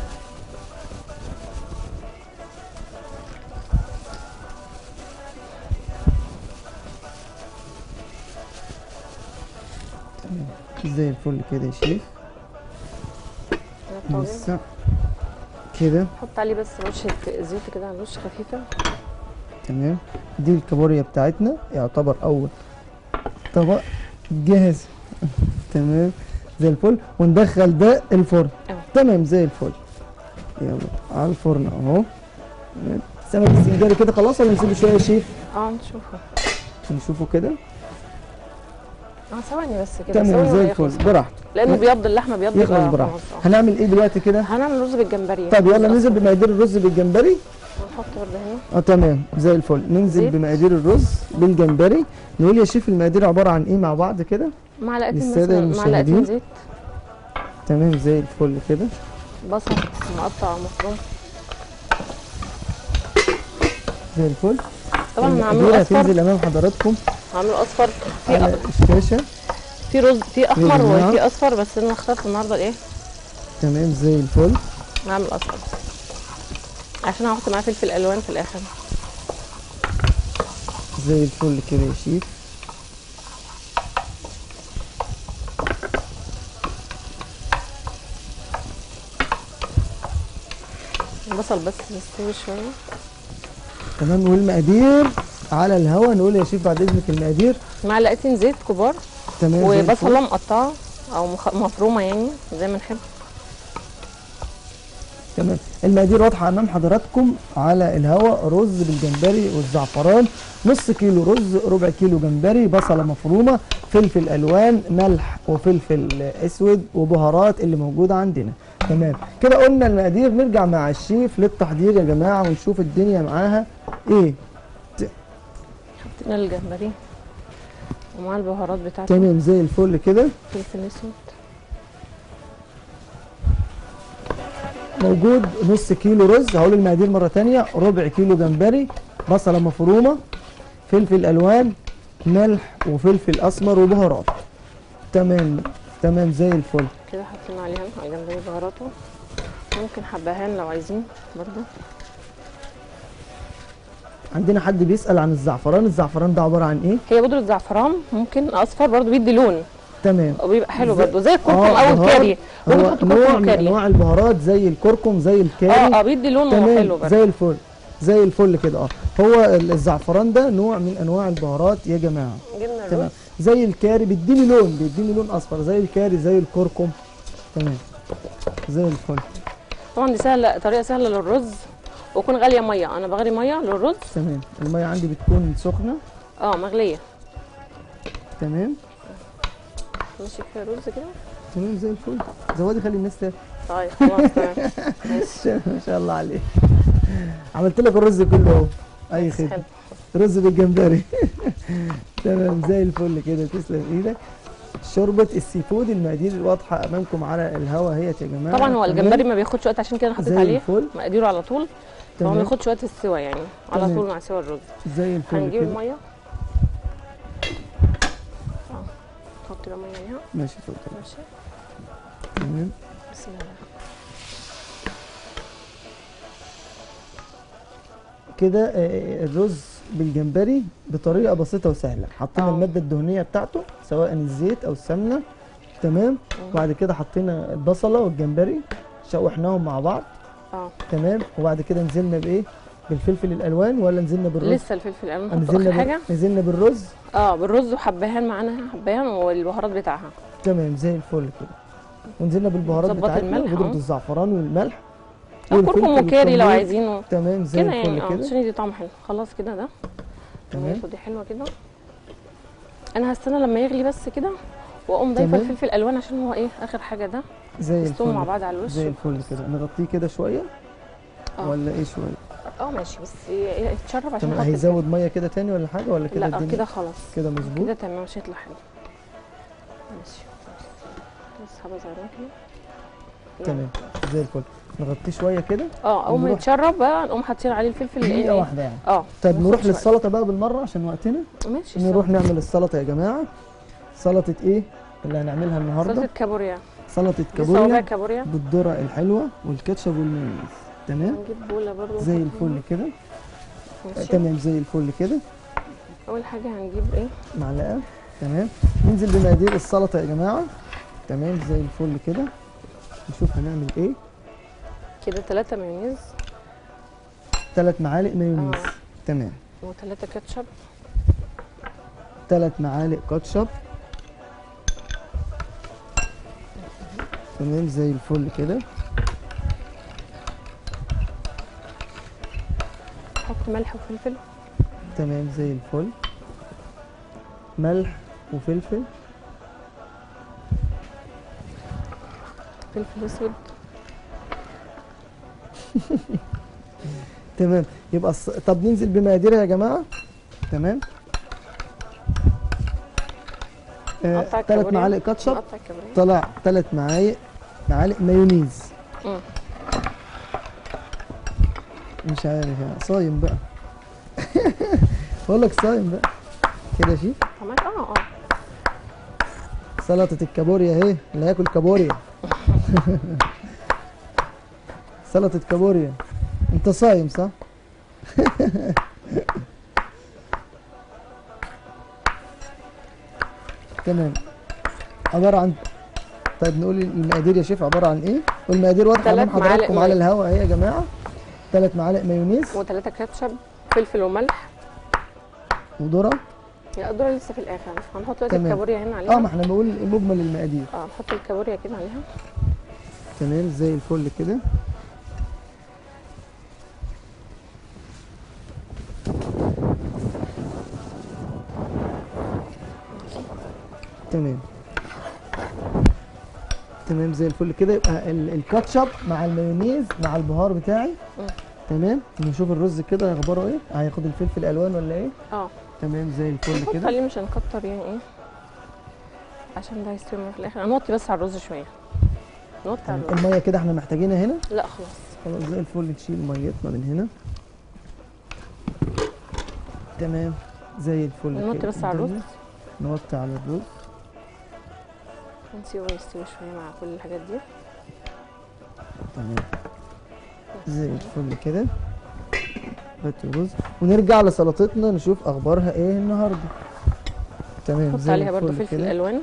تمام زي الفل كده يا شيخ الطاجن. لسه كده حط عليه بس رشه زيت كده على الوش خفيفه تمام دي الكابوريا بتاعتنا يعتبر اول طبق جاهز تمام زي الفل وندخل ده الفرن أوي. تمام زي الفل يلا على الفرن اهو تمام. سمك السنجاري كده خلاص ولا نسيبه شويه يا شيف اه نشوفه نشوفه كده اه ثواني بس كده تمام ثواني زي وهيخلص. الفل براحته لانه بيض اللحمه بيض يخلص يبقى براحته خلاص، آه. هنعمل ايه دلوقتي كده هنعمل رز بالجمبري طب يلا رز ننزل أصفر. بمقادير الرز بالجمبري ونحط برده هنا اه تمام زي الفل ننزل زيت. بمقادير الرز بالجمبري نقول يا شيف المقادير عباره عن ايه مع بعض كده معلقتين للسادة مثلا المشاهدين. معلقتين زيت تمام زي الفل كده بصل مقطع مفروم زي الفل طبعا المقادير هعمله اصفر هتنزل امام حضراتكم هعمله اصفر في على الشاشه في رز في احمر جماعة. وفي اصفر بس انا اخترت النهارده الايه تمام زي الفل هعمل اصفر عشان هحط معاه فلفل الوان في الاخر زي الفل كده يا شيف البصل بس يستوي شويه تمام والمقادير على الهوا نقول يا شيف بعد اذنك المقادير معلقتين زيت كبار تمام زي الفل. وبصله مقطعه او مخ- مفرومه يعني زي ما نحب تمام المقادير واضحه امام حضراتكم على الهواء رز بالجمبري والزعفران نص كيلو رز ربع كيلو جمبري بصله مفرومه فلفل الوان ملح وفلفل اسود وبهارات اللي موجوده عندنا تمام كده قلنا المقادير نرجع مع الشيف للتحضير يا جماعه ونشوف الدنيا معاها ايه حطينا الجمبري ومع البهارات بتاعته تمام زي الفل كده فلفل اسود موجود نص كيلو رز هقول المقادير مره تانية ربع كيلو جمبري بصله مفرومه فلفل الوان ملح وفلفل اسمر وبهارات تمام تمام زي الفل كده حطينا عليها على الجمبري بهاراته ممكن حبهان لو عايزين برضو عندنا حد بيسال عن الزعفران الزعفران ده عباره عن ايه هي بودرة زعفران ممكن اصفر برضو بيدي لون تمام وبيبقى حلو زي- برضو زي الكركم آه، او بهار. الكاري ممكن هو تحط نوع كركم من كاري انواع البهارات زي الكركم زي الكاري اه اه بيدي لون تمام حلو برضو زي الفل زي الفل كده اه هو الزعفران ده نوع من انواع البهارات يا جماعه جبنا تمام الرز زي الكاري بيديني لون بيديني لون اصفر زي الكاري زي الكركم تمام زي الفل طبعا دي سهله طريقه سهله للرز ويكون غاليه ميه انا بغلي ميه للرز تمام الميه عندي بتكون سخنه اه مغليه تمام ماشي فيها رز كده تمام زي الفل زودي خلي الناس تاكل طيب خلاص تمام ماشي ما شاء الله عليك عملت لك الرز كله اهو اي حلو خدمه رز بالجمبري تمام زي الفل كده تسلم ايدك شوربه السي فود المقادير واضحه امامكم على الهوا اهيت يا جماعه طبعا هو تمام؟ الجمبري ما بياخدش وقت عشان كده انا حطيت زي عليه الفل مقاديره على طول فهو ما تمام بياخدش وقت السوا يعني على تمام. طول مع سوا الرز زي الفل هنجيب كده الميه اه نحط له ميه عليها ماشي اتفضل ماشي تمام بسم الله كده آه، الرز بالجمبري بطريقه بسيطه وسهله حطينا آه. الماده الدهنيه بتاعته سواء الزيت او السمنه تمام وبعد كده حطينا البصله والجمبري شوحناهم مع بعض اه تمام وبعد كده نزلنا بايه بالفلفل الالوان ولا نزلنا بالرز لسه الفلفل الالوان نحطه نزلنا اخر بال- حاجه نزلنا بالرز اه بالرز وحبهان معانا حبهان والبهارات بتاعها تمام زي الفل كده ونزلنا بالبهارات نظبط بتاعتنا الملح، بودره آه. الزعفران والملح او والفلفل كركم وكاري لو والكمون. عايزينه تمام زي كده الفل يعني اه كده عشان يدي طعم حلو خلاص كده ده تمام. الميته دي حلوه كده انا هستنى لما يغلي بس كده واقوم ضايفه تمام. الفلفل الالوان عشان هو ايه اخر حاجه ده زي يستووا مع الفل بعض على الوش زي الفل كده نغطيه كده شويه آه. ولا ايه شويه اه ماشي بس ي- يتشرب عشان تمام نحط هيزود ميه كده تاني ولا حاجه ولا الفلفل. كده لا الدنيا كده خلاص كده مظبوط كده تمام مش هيطلع حلو ماشي بس حبه صغيرين كده يلا. تمام زي الفل نغطيه شويه كده اه اول ما ونروح- يتشرب بقى نقوم حاطين عليه الفلفل لان دقيقه إيه؟ واحده يعني اه طيب ما نروح ياخدش وقت. للسلطه بقى بالمره عشان وقتنا ماشي نروح سلطة. نعمل السلطه يا جماعه سلطه ايه اللي هنعملها النهارده سلطه كابوريا سلطه دي صوابع كابوريا كابوريا بالذره الحلوه والكاتشب والمايونيز تمام هنجيب بوله برضو زي نحط الفل كده فيها. ماشي. تمام زي الفل كده اول حاجه هنجيب ايه معلقه تمام ننزل بمقادير السلطه يا جماعه تمام زي الفل كده نشوف هنعمل ايه كده ثلاثة مايونيز ثلاث معالق مايونيز آه. تمام وثلاثة كاتشب ثلاث معالق كاتشب تمام زي الفل كده نحط ملح وفلفل تمام زي الفل ملح وفلفل فلفل اسود تمام يبقى الص... طب ننزل بمقاديرها يا جماعه تمام آه نقطع ثلاث الكابوريا. معالق كاتشب نقطع الكابوريا طلع ثلاث معالق معالق مايونيز مم. مش عارف يعني صايم بقى بقول لك صايم بقى كده شيف تمام اه اه سلطة الكابوريا اهي اللي هياكل كابوريا سلطة كابوريا انت صايم صح؟ تمام عبارة عن طيب نقول المقادير يا شيف عبارة عن ايه؟ والمقادير واضحة تلات امام حضراتكم معالق على مايونيز. الهواء اهي يا جماعة ثلاث معالق مايونيز وثلاثة كاتشب فلفل وملح وذرة لا الذرة لسه في الاخر هنحط دلوقتي تمام. الكابوريا هنا اه عليها ما احنا بنقول مجمل المقادير اه نحط الكابوريا كده عليها تمام زي الفل كده تمام تمام زي الفل كده يبقى ال- الكاتشب مع المايونيز مع البهار بتاعي مم. تمام نشوف الرز كده اخباره ايه هياخد الفلفل الالوان ولا ايه اه تمام زي الفل نحط كده عليه مش هنكتر يعني ايه عشان ده يستوي في الاخر هنوطي بس على الرز شويه نوطي على الرز الميه كده احنا محتاجينها هنا لا خلاص خلاص زي الفل نشيل ميتنا من هنا تمام زي الفل نوطي كده بس على الرز قدامنا. نوطي على الرز ونسيبه يستوي شويه مع كل الحاجات دي تمام زي الفل كده بات الرز ونرجع لسلطتنا نشوف اخبارها ايه النهارده تمام نحط زي عليها برضو الفل فلفل كده الوان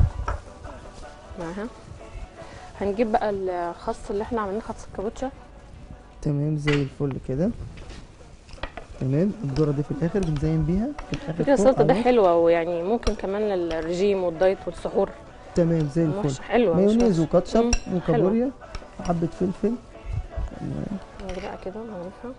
معاها هنجيب بقى الخس اللي احنا عاملينه خس الكابوتشا تمام زي الفل كده تمام الذره دي في الاخر بنزين بيها في الاخر فكرة فوق السلطه دي عليه. حلوه ويعني ممكن كمان للرجيم والدايت والسحور تمام زي الفل مش حلوه مش مايونيز وحشة. وكاتشب مم، وكابوريا وحبه فلفل نيجي بقى كده نضيفها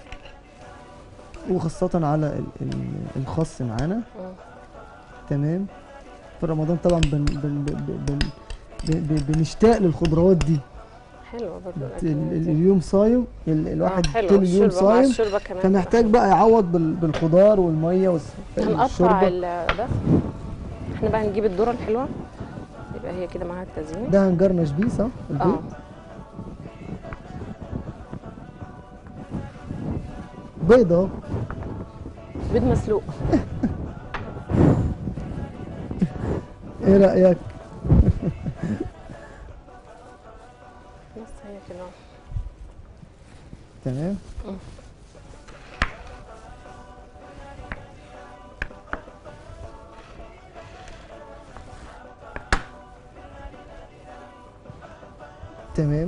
وخاصة على ال- ال- الخس معانا مم. تمام في رمضان طبعا بن بن بن بن بن بن بنشتاق للخضروات دي حلوه برضو ال- الأكل ال- دي. اليوم صايم ال- الواحد آه، حلوة طول اليوم الشوربة مع صايم الشوربه كمان فمحتاج بقى يعوض بال- بالخضار والميه والس- هنقطع والشوربه ال- ده احنا بقى نجيب الذره الحلوه يبقى هي كده معاها التزيين ده هنجرنش بيه صح؟ البيض اه بيض اهو بيض مسلوق ايه رأيك؟ بس هي كده تمام مم. تمام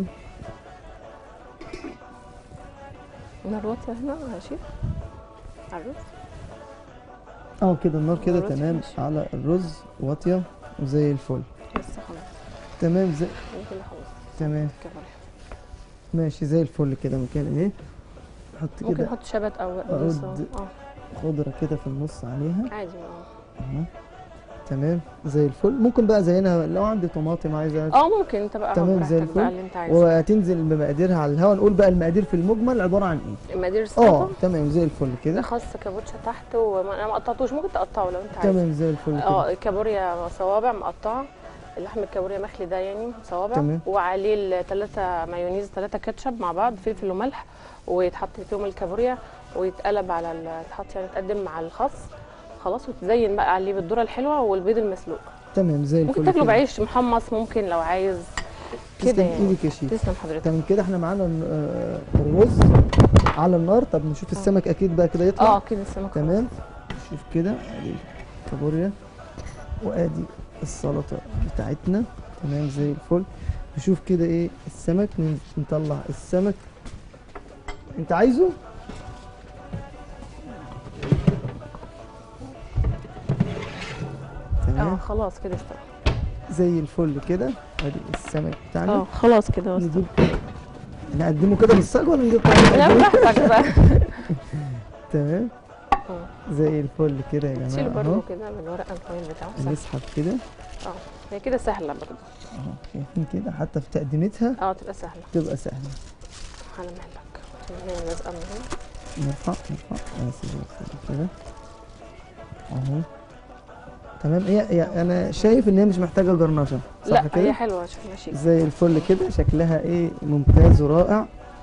نار واطيه هنا ماشي على الرز اه كده النار كده الرز تمام ماشي. على الرز واطيه وزي الفل بس خلاص تمام زي هي كده خلاص تمام كفايه ماشي زي الفل كده مكان ايه نحط ممكن كده نحط شبت او أرد. اه خضرة كده في النص عليها عادي اه اهو تمام زي الفل ممكن بقى زينا لو عندي طماطم عايزه اه ممكن انت بقى تمام، زي براحتك بقى الفل. اللي انت عايزه وهتنزل بمقاديرها على الهواء نقول بقى المقادير في المجمل عباره عن ايه مقادير اه السلطه تمام زي الفل ده كده خاص كابوتشا تحت وانا ما قطعتوش ممكن تقطعه لو انت عايز تمام زي الفل كده اه كابوريا صوابع مقطعه اللحم الكابوريا مخلي ده يعني صوابع تمام. وعليه ثلاثة مايونيز ثلاثة كاتشب مع بعض فلفل وملح ويتحط فيهم الكابوريا ويتقلب على ال- يتحط يعني يتقدم مع الخس خلاص وتزين بقى عليه بالذره الحلوه والبيض المسلوق تمام زي الفل ممكن تاكله كده. بعيش محمص ممكن لو عايز كده تسلم يعني ايدك يا شيخ تسلم حضرتك تمام كده احنا معانا آه، الرز على النار طب نشوف السمك اكيد بقى كده يطلع اه كده السمك تمام شوف كده ادي الكابوريا وادي السلطه بتاعتنا تمام زي الفل نشوف كده ايه السمك نن- نطلع السمك انت عايزه اه تمام خلاص كده استوى زي الفل كده ادي السمك بتاعنا اه خلاص كده استوى نجيب نقدمه كده بالصاج ولا نجيب لا براحتك بقى تمام اه. زي الفل كده يا تشيل جماعه اهو برضه كده من ورق الفويل بتاعه سهل. نسحب كده اه هي كده سهله برضه اهو شايفين كده حتى في تقديمتها اه تبقى سهله تبقى سهله على مهلك عشان هي لازقه من هنا نرفع نرفع بس زي الفل كده اهو تمام هي هي انا شايف ان هي مش محتاجه جرنشه صح لا هي كده حلوه شكلها شيك زي الفل كده شكلها ايه ممتاز ورائع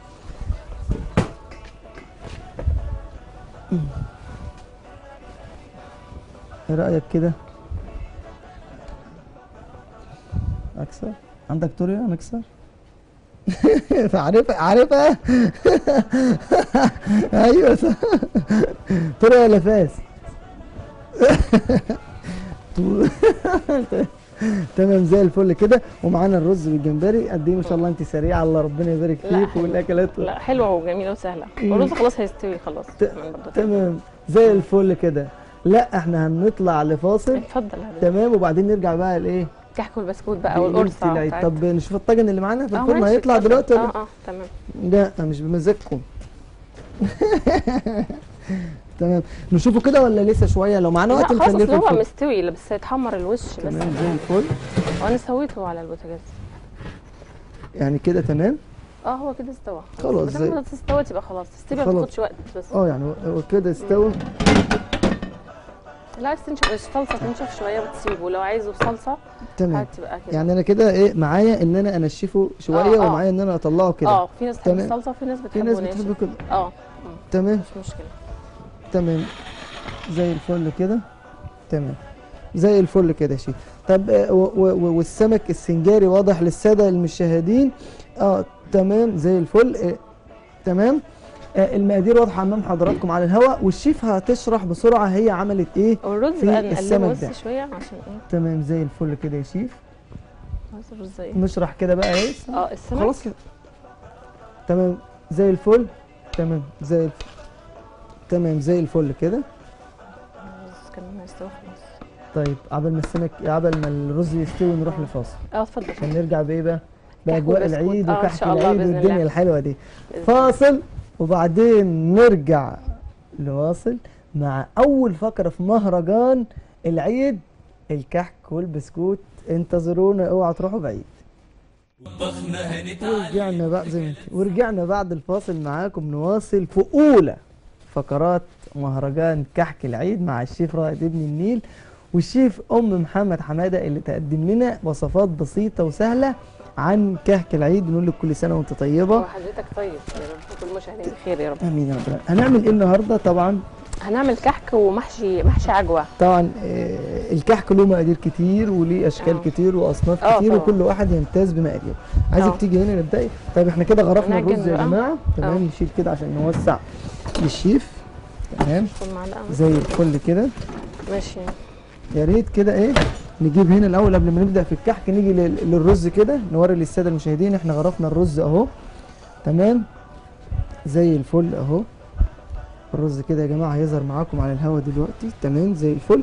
ايه رايك كده اكسر عندك توريا نكسر عارفها عارفها ايوه صح توريا ولا فاس تمام زي الفل كده ومعانا الرز بالجمبري قد ايه ما شاء الله انت سريعه الله ربنا يبارك لا، فيك حلو. والاكلات لا حلوه وجميله وسهله مم. والرز خلاص هيستوي خلاص ت- كمان برضه تمام زي الفل كده لا احنا هنطلع لفاصل اتفضل يا حبيبي. تمام وبعدين نرجع بقى لايه كحك والبسكوت بقى ليلة والقرصه العيد. بتاعتها. طب نشوف الطاجن اللي معانا في اه الفرن ماشي، هيطلع اتفضل. دلوقتي ولا اه اه تمام لا مش بمزاجكم تمام نشوفه كده ولا لسه شويه لو معانا لا وقت خلاص نخليه أصل في هو الفرن مستوي لا، بس يتحمر الوش بس تمام زي الفل وانا سويته على البوتاجاز يعني كده تمام اه هو كده استوى خلاص، زي زي- ما استوت يبقى خلاص تستوي ما خلاص. تاخدش وقت بس اه يعني هو- هو كده استوى لو عايز تنشف الصلصه تنشف شويه وتسيبه لو عايزه بصلصه تمام هتبقى كده يعني انا كده ايه معايا ان انا انشفه شويه آه، آه. ومعايا ان انا اطلعه كده اه في ناس بتحب تمام. الصلصه وفي ناس في بتحبه ناس ناشف بتحب كده اه تمام مش مشكله تمام زي الفل كده تمام زي الفل كده يا شيخ طب آه، و- و- والسمك السنجاري واضح للساده المشاهدين اه تمام زي الفل آه تمام آه المقادير واضحه امام حضراتكم على الهواء والشيف هتشرح بسرعه هي عملت ايه والرز في بقى السمك نقلبه ده. بس شويه عشان ايه تمام زي الفل كده يا شيف عايز الرز ايه نشرح كده بقى ايه اه السمك خلاص كده تمام زي الفل تمام زي الفل تمام زي الفل كده الرز كمان هيستوي خلاص طيب عبل ما السمك عبل ما الرز يستوي نروح لفاصل اه اتفضل عشان نرجع بايه بقى باجواء وبسكوت. العيد آه، إن وكحك شاء الله العيد بإذن والدنيا الله. الحلوه دي بإذن فاصل وبعدين نرجع نواصل مع اول فقره في مهرجان العيد الكحك والبسكوت انتظرونا اوعى تروحوا بعيد طبخنا هنتعلم ورجعنا بعد زي ما انت ورجعنا بعد الفاصل معاكم نواصل في اولى فقرات مهرجان كحك العيد مع الشيف رائد ابن النيل والشيف ام محمد حماده اللي تقدم لنا وصفات بسيطه وسهله عن كحك العيد نقول لك كل سنه وانت طيبه وحضرتك طيب يا رب كل المشاهدين بخير يا رب امين يا رب العالمين. هنعمل ايه النهارده طبعا هنعمل كحك ومحشي محشي عجوه طبعا آه، الكحك له مقادير كتير وليه اشكال آه. كتير واصناف آه، كتير طبعا. وكل واحد يمتاز بمقاديره عايزك آه. تيجي هنا نبدا طيب احنا كده غرفنا نعجن الرز يا بقى. جماعه تمام آه. نشيل كده عشان نوسع للشيف تمام كل معلقه زي الفل كده ماشي يا ريت كده ايه نجيب هنا الاول قبل ما نبدا في الكحك نيجي لل- للرز كده نوري للساده المشاهدين احنا غرفنا الرز اهو تمام زي الفل اهو الرز كده يا جماعه هيظهر معاكم على الهوا دلوقتي تمام زي الفل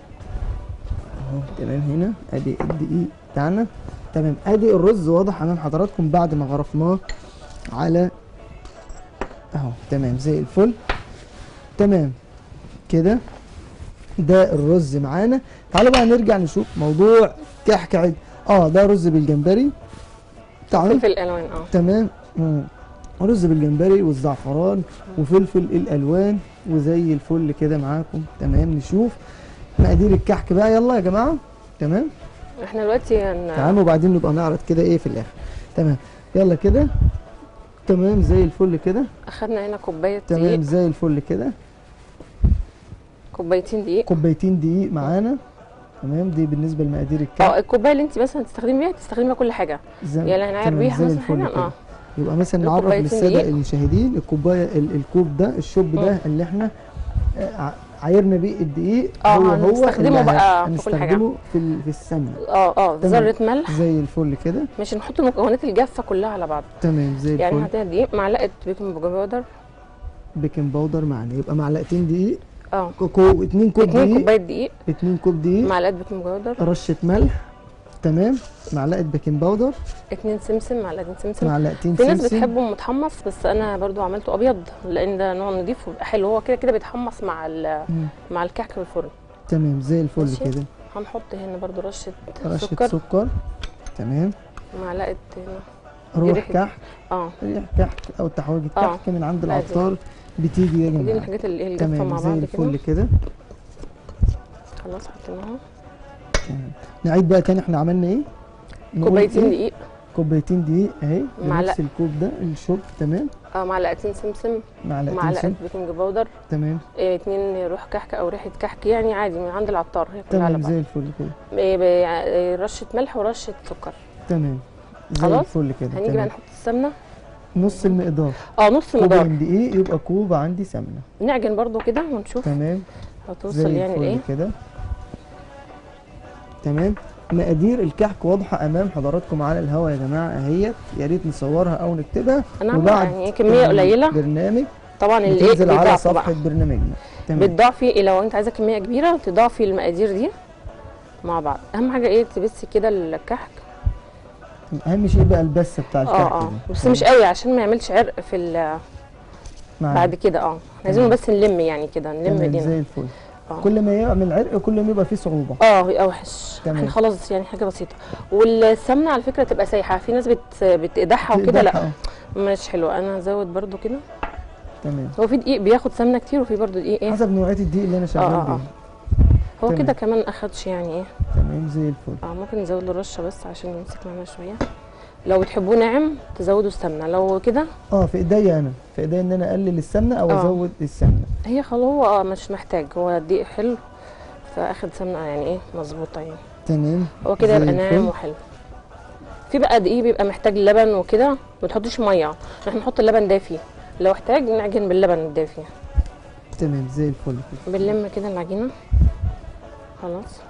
اهو تمام هنا ادي الدقيق بتاعنا تمام ادي الرز واضح امام حضراتكم بعد ما غرفناه على اهو تمام زي الفل تمام كده ده الرز معانا تعالوا بقى نرجع نشوف موضوع كحك عيد اه ده رز بالجمبري تعالوا فلفل الوان اه تمام مم. رز بالجمبري والزعفران وفلفل الالوان وزي الفل كده معاكم تمام نشوف مقادير الكحك بقى يلا يا جماعه تمام احنا دلوقتي هن... تمام وبعدين نبقى نعرض كده ايه في الاخر تمام يلا كده تمام زي الفل كده اخدنا هنا كوبايه تمام دقيق زي الفل كده كوبايتين دقيق كوبايتين دقيق معانا تمام دي بالنسبه لمقادير اه الكحك الكوبايه اللي انت مثلا تستخدمي بيها تستخدمي بيها كل حاجه زي يعني هنعير تمام، بيها زي مثلا الفل حاجه كده. اه يبقى مثلا نعرف كوبايتين للساده دقيق. المشاهدين الكوبايه ال- الكوب ده الشوب ده اللي احنا آه، ع- عايرنا بيه الدقيق اه، هو هو هنستخدمه اللي بقى هن- في كل حاجة. هنستخدمه في ال- في السمنه اه اه تمام. ذره ملح زي الفل كده مش نحط المكونات الجافه كلها على بعض تمام زي يعني الفل هاتها دقيق معلقه بيكنج باودر بيكنج باودر معانا يبقى معلقتين دقيق اه كو- كو اتنين كوب اتنين دقيق كوبايه دقيق اتنين كوب دقيق معلقه بيكنج باودر رشه ملح تمام معلقه بيكنج باودر اتنين سمسم معلقتين سمسم معلقتين في ناس سمسم بتحبه متحمص بس انا برضو عملته ابيض لان ده نوع نضيف وبيبقى حلو هو كده كده بيتحمص مع ال- مم. مع الكحك في الفرن تمام زي الفل ماشي. كده هنحط هنا برضو رشه, رشه سكر سكر تمام معلقه هنا روح ريحة- كحك اه ريح كحك او تحويجة اه. كحك من عند لازم. العطار بتيجي يا دي جماعه الحاجات اللي هي الجافه تمام مع زي بعض الفل كده كده خلاص حطيناها تمام. نعيد بقى تاني احنا عملنا ايه نقول كوبايتين إيه؟ دقيق كوبايتين دقيق اهي معلقة. بنفس الكوب ده الشوب تمام اه معلقتين سمسم معلقتين معلقه سم بيكنج باودر تمام إيه اتنين روح كحك او ريحه كحك يعني عادي من عند العطار هي كلها على تمام بعض زي الفل كده إيه ب- إيه رشه ملح ورشه سكر تمام زي خلاص. الفل كده هنيجي بقى تمام نحط السمنه نص المقدار اه نص كوب مدار من دقيق يبقى كوب عندي سمنه نعجن برضو كده ونشوف تمام هتوصل زي يعني الفل لايه كده تمام مقادير الكحك واضحه امام حضراتكم على الهواء يا جماعه اهيت يا ريت نصورها او نكتبها انا عامله يعني كميه قليله برنامج طبعا الايه بتنزل على بيضعف صفحه بقى برنامجنا تمام بتضافي لو انت عايزه كميه كبيره تضافي المقادير دي مع بعض اهم حاجه ايه تبسي كده الكحك اهم شيء بقى البسه بتاع الكحك اه اه دي. بس مش قوي عشان ما يعملش عرق في ال- معانا. بعد كده اه عايزينه بس نلم يعني كده نلم تمام ايدينا زي الفل آه. كل ما يعمل عرق كل ما يبقى فيه صعوبه اه يبقى وحش تمام. احنا خلاص يعني حاجه بسيطه والسمنه على فكره تبقى سايحه في ناس بت بتقدحها وكده لا تقدحها. مش حلوه انا هزود برضو كده تمام هو في دقيق بياخد سمنه كتير وفي برضو دقيق ايه حسب نوعيه الدقيق اللي انا شغال اه اه بيه هو تمام. كده كمان اخدش يعني ايه تمام زي الفل اه ممكن نزود له رشه بس عشان يمسك معانا شويه لو بتحبوه ناعم تزودوا السمنه لو كده اه في ايديا انا في ايديا ان انا اقلل السمنه او آه. ازود السمنه هي خلاص هو اه مش محتاج هو الدقيق حلو فاخد سمنه يعني ايه مظبوطه يعني تمام هو كده زي يبقى ناعم الفل. وحلو في بقى دقيق بيبقى محتاج لبن وكده ما تحطيش ميه احنا نحط اللبن دافي لو احتاج نعجن باللبن الدافي تمام زي الفل كده بنلم كده العجينه خلاص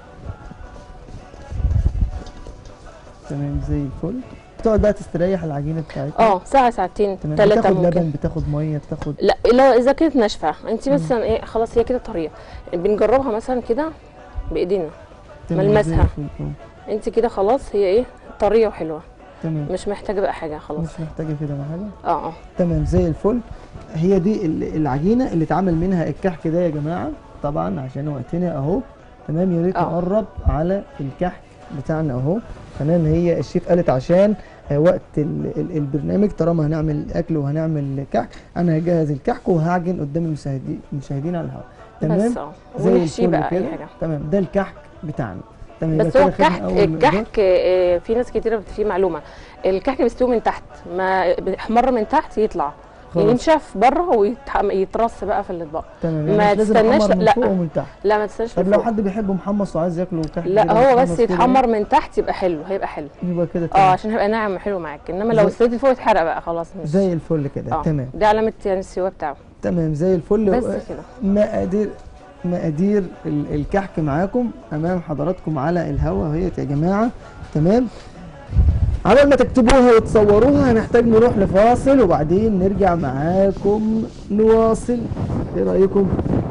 تمام زي الفل بتقعد بقى تستريح العجينه بتاعتها اه ساعه ساعتين تمام ثلاثه بتاخد ممكن لبن بتاخد ميه بتاخد لا لا اذا كانت ناشفه انت مثلا ايه خلاص هي كده طريه بنجربها مثلا كده بايدينا تمام زي ملمسها. الفل. آه. انت كده خلاص هي ايه طريه وحلوه تمام مش محتاجه بقى حاجه خلاص مش محتاجه كده ولا حاجه اه اه تمام زي الفل هي دي ال- العجينه اللي اتعمل منها الكحك ده يا جماعه طبعا عشان وقتنا اهو تمام يا ريت آه. نقرب على الكحك بتاعنا اهو تمام هي الشيف قالت عشان آه، وقت ال ال البرنامج طالما هنعمل اكل وهنعمل كحك انا هجهز الكحك وهعجن قدام المشاهدين المشاهدين على الهواء تمام بس اه زي ونحشيه الفل بقى اي كده حاجه تمام ده الكحك بتاعنا تمام بس يبقى هو كده خدنا الكحك أول مقدار. الكحك آه، في ناس كتيره بت- في معلومه الكحك بيستوي من تحت ما احمر من تحت يطلع خلاص. ينشف بره ويترص بقى في الاطباق تمام ما يعني مش لازم تستناش- احمر من لا. فوق ومن تحت لا ما تستناش طب من لو فوق. حد بيحبه محمص وعايز ياكله كحك لا كده هو محمص بس كده، يتحمر من تحت يبقى حلو هيبقى حلو يبقى كده اه تمام عشان هيبقى ناعم وحلو معاك انما لو زي- استويت فوق اتحرق بقى خلاص مش زي الفل كده اه تمام دي علامه يعني السوا بتاعه تمام زي الفل بس و- كده مقادير مقادير ال- الكحك معاكم امام حضراتكم على الهوا اهيت يا جماعه تمام على ما تكتبوها وتصوروها هنحتاج نروح لفاصل وبعدين نرجع معاكم نواصل ايه رايكم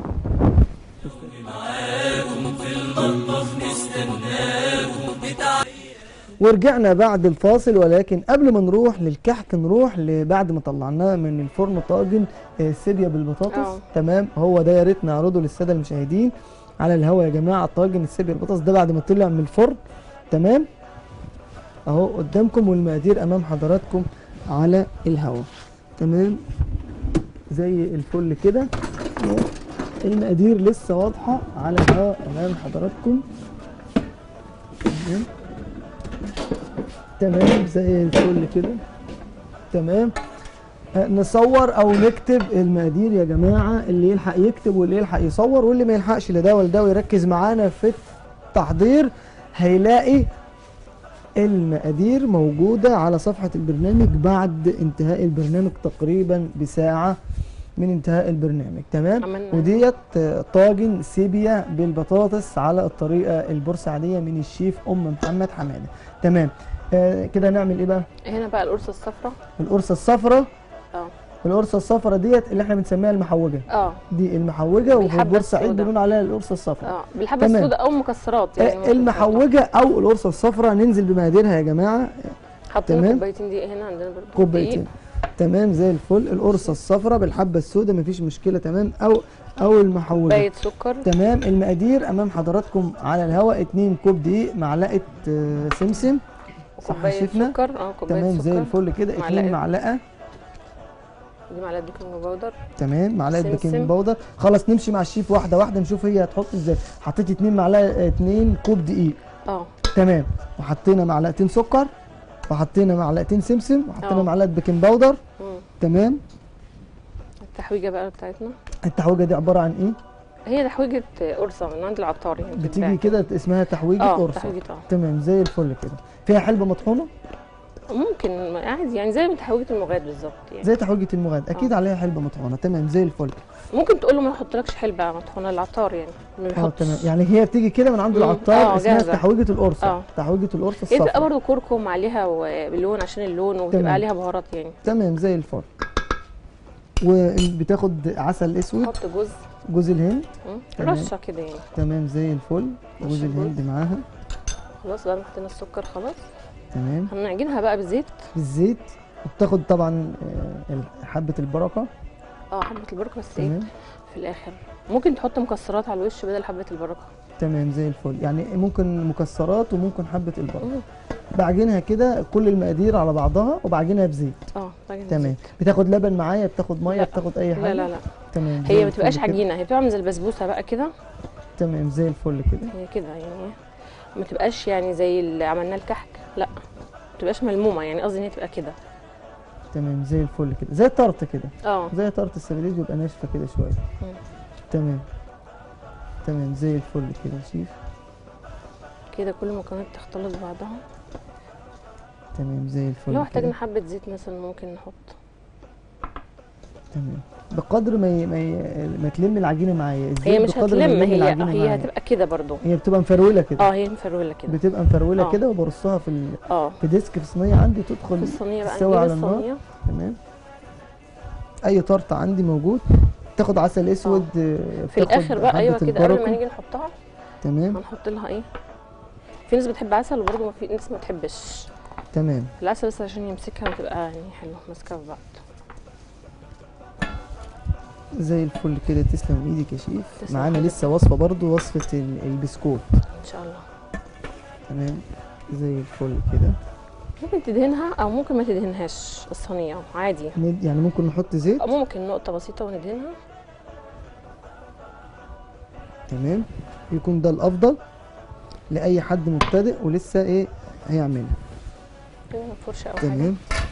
ورجعنا بعد الفاصل ولكن قبل ما نروح للكحك نروح ل- بعد ما طلعناه من الفرن طاجن آه، سيبيا بالبطاطس اه. تمام هو ده يا ريت نعرضه للساده المشاهدين على الهواء يا جماعه الطاجن السيبيا البطاطس ده بعد ما طلع من الفرن تمام اهو قدامكم والمقادير امام حضراتكم على الهواء تمام زي الفل كده المقادير لسه واضحه على الهواء امام حضراتكم تمام تمام زي الفل كده تمام آه، نصور او نكتب المقادير يا جماعه اللي يلحق يكتب واللي يلحق يصور واللي ما يلحقش لده ولا ده ويركز معانا في التحضير هيلاقي المقادير موجوده على صفحه البرنامج بعد انتهاء البرنامج تقريبا بساعه من انتهاء البرنامج تمام عملنا- وديت آه، طاجن سيبيا بالبطاطس على الطريقه البورسعيديه من الشيف ام محمد حماده تمام آه كده نعمل ايه بقى هنا بقى القرصه الصفراء القرصه الصفراء اه القرصه الصفراء ديت اللي احنا بنسميها المحوجه اه دي المحوجه وفي بالحبة بورسعيد السوداء. بنقول عليها القرصه الصفراء اه بالحبه تمام. السوداء او مكسرات يعني آه، ممكن المحوجه او القرصه الصفراء ننزل بمقاديرها يا جماعه تحطها. حاطين تمام. كوبايتين دقيق هنا عندنا برضه كوبايتين تمام زي الفل القرصه الصفراء بالحبه السوداء مفيش مشكله تمام او او المحوجه كوبايه سكر تمام المقادير امام حضراتكم على الهواء 2 كوب دقيق معلقه آه، سمسم صح يا كوبايه شيفنا سكر اه كوبايه تمام سكر زي الفل كده 2 معلقة. معلقه دي معلقه بيكنج باودر تمام معلقه سمسم. بيكنج باودر خلاص نمشي مع الشيف واحده واحده نشوف هي هتحط ازاي حطيت 2 معلقه 2 كوب دقيق اه تمام وحطينا معلقتين سكر وحطينا معلقتين سمسم وحطينا اه. معلقه بيكنج باودر مم. تمام التحويجه بقى بتاعتنا التحويجه دي عباره عن ايه هي تحويجه قرصه من عند العطار يعني بتيجي بتتباع. كده اسمها تحويجه اه قرصه تحويجه اه تمام زي الفل كده فيها حلبه مطحونه ممكن عادي يعني زي ما تحويجه المغاد بالظبط يعني زي تحويجه المغاد اكيد اه. عليها حلبه مطحونه تمام زي الفل ممكن تقول له ما يحطلكش حلبه مطحونه العطار يعني ما اه بيحطش تمام يعني هي بتيجي كده من عند مم. العطار اه، اسمها جاهزة. تحويجه القرصه اه. تحويجه القرصه هي بتبقى الصفراء برضه كركم عليها وباللون عشان اللون تمام. وبتبقى عليها بهارات يعني تمام زي الفل وبتاخد عسل اسود نحط جوز جوز الهند مم. تمام. رشه كده يعني تمام زي الفل جوز رشة الهند جوز. معاها خلاص بقى حطينا السكر خلاص تمام هنعجنها بقى بالزيت بالزيت وبتاخد طبعا آه، حبه البركه اه حبه البركه بس ايه تمام في الاخر ممكن تحط مكسرات على الوش بدل حبه البركه تمام زي الفل يعني ممكن مكسرات وممكن حبه البركه مم. بعجنها كده كل المقادير على بعضها وبعجنها بزيت اه بعجن تمام بالزيت. بتاخد لبن معايا بتاخد ميه لا. بتاخد اي حاجه لا لا لا تمام زي هي ما الفل بتبقاش كده. عجينه هي بتبقى عامله زي البسبوسه بقى كده تمام زي الفل كده هي كده يعني ما تبقاش يعني زي اللي عملناه الكحك لا ما تبقاش ملمومه يعني قصدي ان هي تبقى كده تمام زي الفل كده زي الطرط كده اه زي طرط السبانخ بيبقى ناشفه كده شويه مم. تمام تمام زي الفل كده يا شيف كده كل المكونات تختلط ببعضها تمام زي الفل لو كده. احتاجنا حبه زيت مثلا ممكن نحط تمام بقدر ما ي... ما, ي... ما تلم العجينه معايا الزيت هي مش بقدر ما هتلم يلم هي العجينة هي معايا. هتبقى كده برضو هي بتبقى مفروله كده اه هي مفروله كده بتبقى مفروله آه. كده وبرصها في ال... اه في ديسك في صينيه عندي في تدخل الصينيه بقى تستوي نجيب على النار الصينيه تمام اي طرط عندي موجود تاخد عسل اسود آه، في تاخد الاخر بقى ايوه حبة كده قبل ما البركة. نيجي نحطها تمام هنحط لها ايه في ناس بتحب عسل وبرضه ما في ناس ما تحبش تمام العسل بس عشان يمسكها وتبقى يعني حلوه ماسكه في بعض زي الفل كده تسلم ايدك يا شيف تسلم معانا حضرتك. لسه وصفه برضو وصفه ال- البسكوت ان شاء الله تمام زي الفل كده ممكن تدهنها او ممكن ما تدهنهاش الصينيه عادي ند- يعني ممكن نحط زيت أو ممكن نقطه بسيطه وندهنها تمام يكون ده الافضل لاي حد مبتدئ ولسه ايه هيعملها كده فرشه او حاجه تمام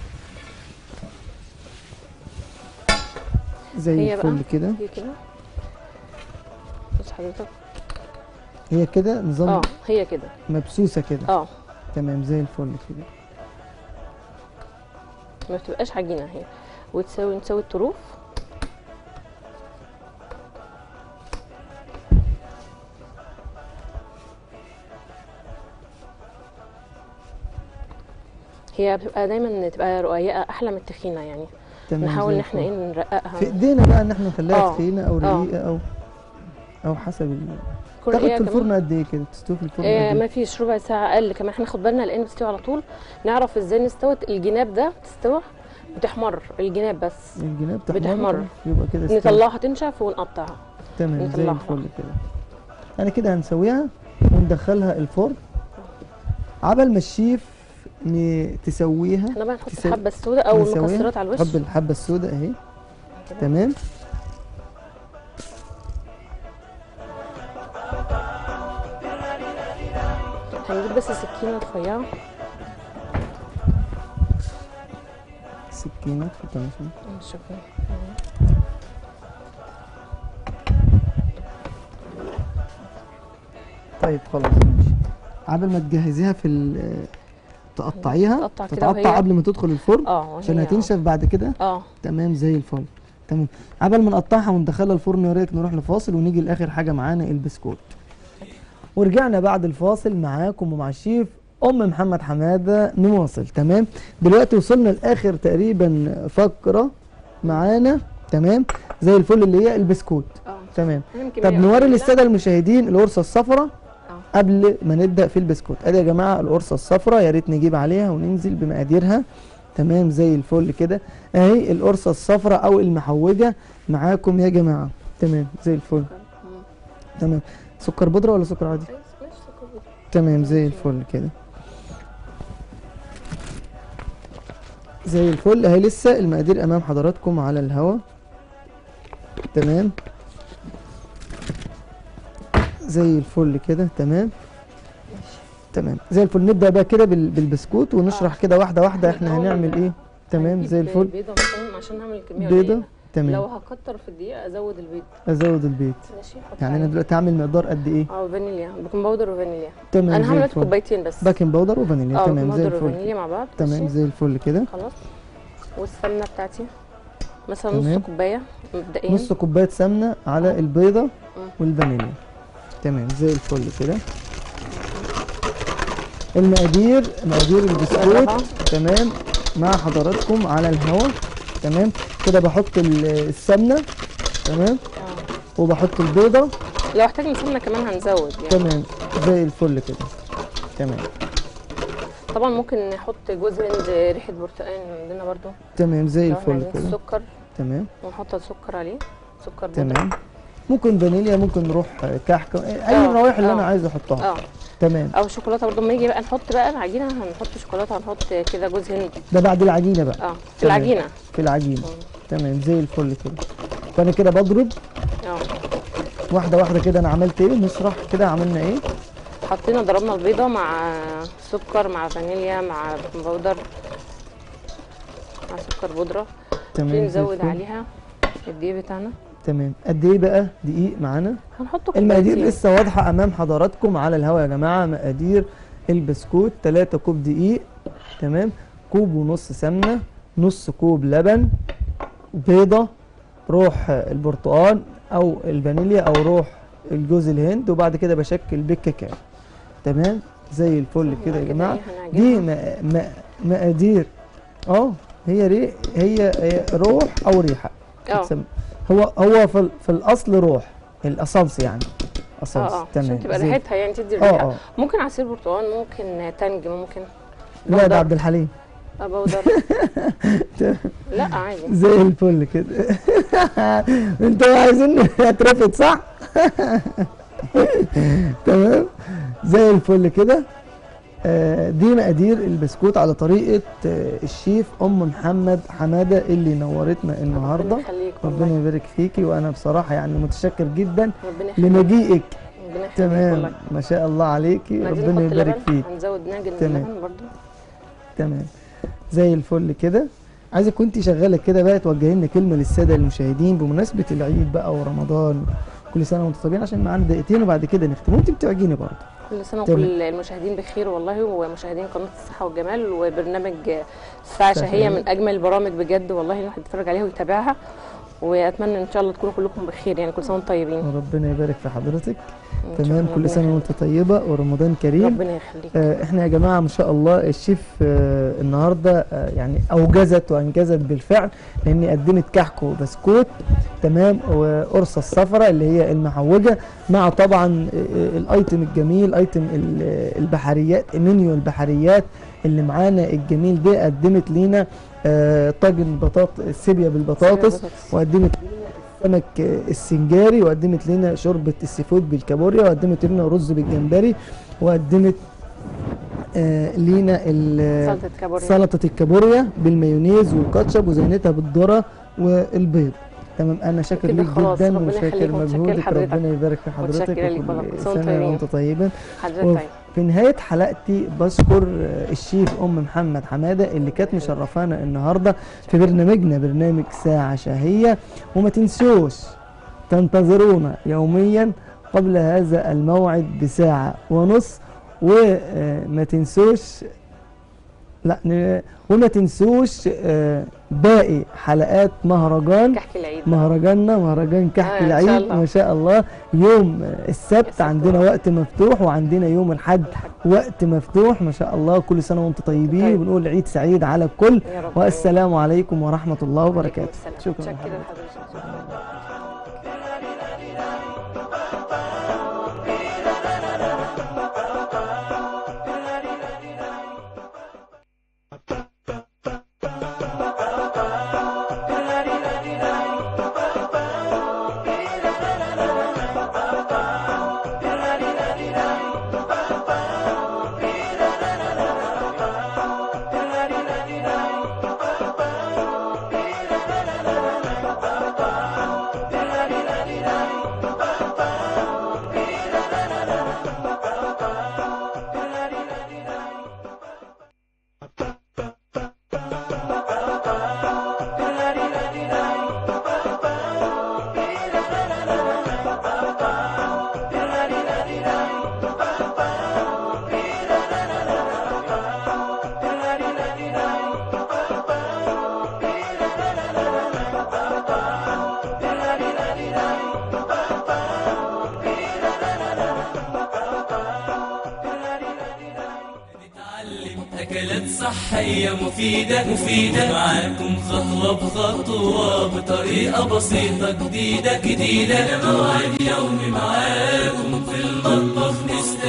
زي هي بقى الفل كده هي كده بص حضرتك هي كده نظام اه هي كده مبسوسه كده اه تمام زي الفل كده ما بتبقاش عجينه هي وتساوي نساوي الطروف هي بتبقى دايما تبقى رقيقه احلى من التخينه يعني تمام نحاول زي ان احنا الفل. ايه نرققها في ايدينا بقى ان احنا نخليها آه. تخينه او آه. رقيقه او او حسب ال... كل تاخد رقيقة في كمان. الفرن قد ايه كده تستوي في الفرن آه قد ما ايه فيش ربع ساعة أقل كمان احنا ناخد بالنا لأن بتستوي على طول نعرف ازاي نستوت الجناب ده تستوى بتحمر الجناب بس الجناب بتحمر. يبقى كده استوى. نطلعها تنشف ونقطعها تمام زي نطلعها. الفل كده يعني كده هنسويها وندخلها الفرن عبل ما الشيف ن- تسويها احنا بقى نحط تسوي- الحبه السوداء او نسويها. المكسرات على الوش حب الحبه السوداء اهي كده. تمام هنجيب بس سكينه رفيعه سكينه تحطها مثلا شكرا طيب خلاص ماشي عبل ما تجهزيها في ال- تقطعيها تقطع كده تتقطع وهي- قبل ما تدخل الفرن اه عشان وهي- هتنشف بعد كده اه تمام زي الفل تمام قبل ما نقطعها وندخلها الفرن يا ريت نروح لفاصل ونيجي لاخر حاجه معانا البسكوت ورجعنا بعد الفاصل معاكم ومع الشيف ام محمد حماده نواصل تمام دلوقتي وصلنا لاخر تقريبا فقره معانا تمام زي الفل اللي هي البسكوت اه تمام هنعمل طب كمية نوري قليلة. للساده المشاهدين القرصه الصفراء اه قبل ما نبدا في البسكوت ادي يا جماعه القرصه الصفراء يا ريت نجيب عليها وننزل بمقاديرها تمام زي الفل كده اهي القرصه الصفراء او المحوجه معاكم يا جماعه تمام زي الفل مم. تمام سكر بودره ولا سكر عادي كويس، ماشي، سكر بودرة. تمام زي الفل كده زي الفل اهي لسه المقادير امام حضراتكم على الهوا تمام زي الفل كده تمام تمام زي الفل نبدا بقى كده بال- بالبسكوت ونشرح آه. كده واحده واحده احنا الأول هنعمل ايه تمام هنجيب زي الفل بيضه مثلا عشان نعمل كميه بيضه قليلة. لو تمام هكتر في الدقيقه ازود البيض ازود البيض ماشي حط يعني انا عليه. دلوقتي هعمل مقدار قد ايه اه فانيليا بيكنج باودر وفانيليا تمام انا زي هعمل دلوقتي الفل كوبايتين بس باكنج باودر وفانيليا اه تمام بيكنج زي باودر الفل وفانيليا مع بعض تمام ماشي. زي الفل كده خلاص والسمنه بتاعتي مثلا تمام. نص كوبايه مبدئيا نص كوبايه سمنه على آه. البيضه مم. والفانيليا تمام زي الفل كده المقادير مقادير البسكوت جربها. تمام مع حضراتكم على الهواء تمام كده بحط ال- السمنه تمام اه وبحط البيضه لو احتاجنا سمنه كمان هنزود يعني تمام زي الفل كده تمام طبعا ممكن نحط جوز هند ريحه برتقال عندنا برضو تمام زي لو احنا الفل عايزين كده السكر تمام ونحط السكر عليه سكر بودرة. تمام ممكن فانيليا ممكن نروح كحك اي آه، الروائح اللي انا آه. عايز احطها اه تمام او شوكولاته برضو لما نيجي بقى نحط بقى العجينه هنحط شوكولاته هنحط كده جوز هند ده بعد العجينه بقى اه في تمام. العجينه في العجينه مم. تمام زي الفل كده فانا كده بضرب اه واحده واحده كده انا عملت ايه نشرح كده عملنا ايه حطينا ضربنا البيضه مع سكر مع فانيليا مع بيكنج باودر مع سكر بودره تمام نبتدي زي نزود الفل. عليها الدقيق بتاعنا تمام قد ايه بقى دقيق معانا هنحطه المقادير كوبايتين. لسه واضحه امام حضراتكم على الهواء يا جماعه مقادير البسكوت 3 كوب دقيق تمام كوب ونص سمنه نص كوب لبن بيضه روح البرتقال او الفانيليا او روح الجوز الهند وبعد كده بشكل بالكاكاو تمام زي الفل كده يا جماعه إيه دي هنعجنها. م- م- مقادير اه هي ري هي هي روح او ريحه اه تسمى. هو هو في, ال- في الاصل روح الاسانس يعني اسانس اه اه تمام عشان تبقى زي- ريحتها يعني تدي اه الريحه اه ممكن عصير برتقال ممكن تلج ممكن لا ده بودر. عبد الحليم اه بودر لا عادي زي الفل كده انتوا عايزين اترفد صح تمام زي الفل كده آه، دي مقادير البسكوت على طريقه آه، الشيف ام محمد حماده اللي نورتنا النهارده ربنا يخليك ربنا والله يبارك فيكي وانا بصراحه يعني متشكر جدا ربنا يخليك لمجيئك ربنا يخليك تمام والله ما شاء الله عليكي عايزين ربنا نحط يبارك لبن فيك هنزود نعجن تمام. اللبن برضو تمام زي الفل كده عايزك كنت شغاله كده بقى توجهي لنا كلمه للساده المشاهدين بمناسبه العيد بقى ورمضان كل سنه وانتم طيبين عشان معانا دقيقتين وبعد كده نختم وانت بتعجيني برضه كل سنه تمام. وكل المشاهدين بخير والله ومشاهدين قناه الصحه والجمال وبرنامج الساعه شهية. شهيه من اجمل البرامج بجد والله الواحد يتفرج عليها ويتابعها واتمنى ان شاء الله تكونوا كلكم بخير يعني كل سنه وانتم طيبين وربنا يبارك في حضرتك إن شاء تمام الله كل ربنا سنه وانت طيبه ورمضان كريم ربنا يخليك آه، احنا يا جماعه ما شاء الله الشيف آه، النهارده آه، يعني اوجزت وانجزت بالفعل لان قدمت كحك وبسكوت تمام وقرصه الصفراء اللي هي المحوجه مع طبعا آه، آه، الايتم الجميل ايتم ال- آه، البحريات منيو البحريات اللي معانا الجميل ده قدمت لينا آه، طاجن بطاطس سيبيا بالبطاطس وقدمت لينا السمك السنجاري وقدمت لنا شوربه السيفود بالكابوريا وقدمت لنا رز بالجمبري وقدمت آه لينا ال- سلطه كابوريا سلطه الكابوريا بالمايونيز والكاتشب وزينتها بالذره والبيض تمام انا شاكر كده ليك خلاص، جدا ربنا وشاكر يخليك ومتشكر مجهودك لحضرتك. ربنا يبارك في حضرتك متشكرة ليك وكل والله، كل سنة وانتم سنه طيبين. وانت طيبين حضرتك وف- طيب في نهاية حلقتي بشكر آه، الشيف أم محمد حمادة اللي كانت مشرفانا النهاردة في برنامجنا برنامج ساعة شهية وما تنسوش تنتظرونا يوميا قبل هذا الموعد بساعة ونص وما تنسوش لا ن- وما تنسوش آه، باقي حلقات مهرجان كحك العيد مهرجاننا مهرجان كحك آه، إن شاء العيد الله. ما شاء الله يوم آه، السبت السبت عندنا والأحد. وقت مفتوح وعندنا يوم الحد الحاج. وقت مفتوح ما شاء الله كل سنة وانتم طيبين طيب. وبنقول عيد سعيد على الكل يا رب والسلام عليكم ورحمة الله عليكم وبركاته السلام. شكرا متشكرة لحضرتك. لحضرتك شكرا نتعلم أكلات صحية مفيدة مفيدة معاكم خطوة بخطوة بطريقة بسيطة جديدة جديدة موعد يومي معاكم في المطبخ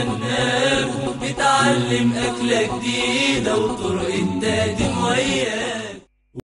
نستناكم نتعلم أكلة جديدة وطرق إنتاج وياكم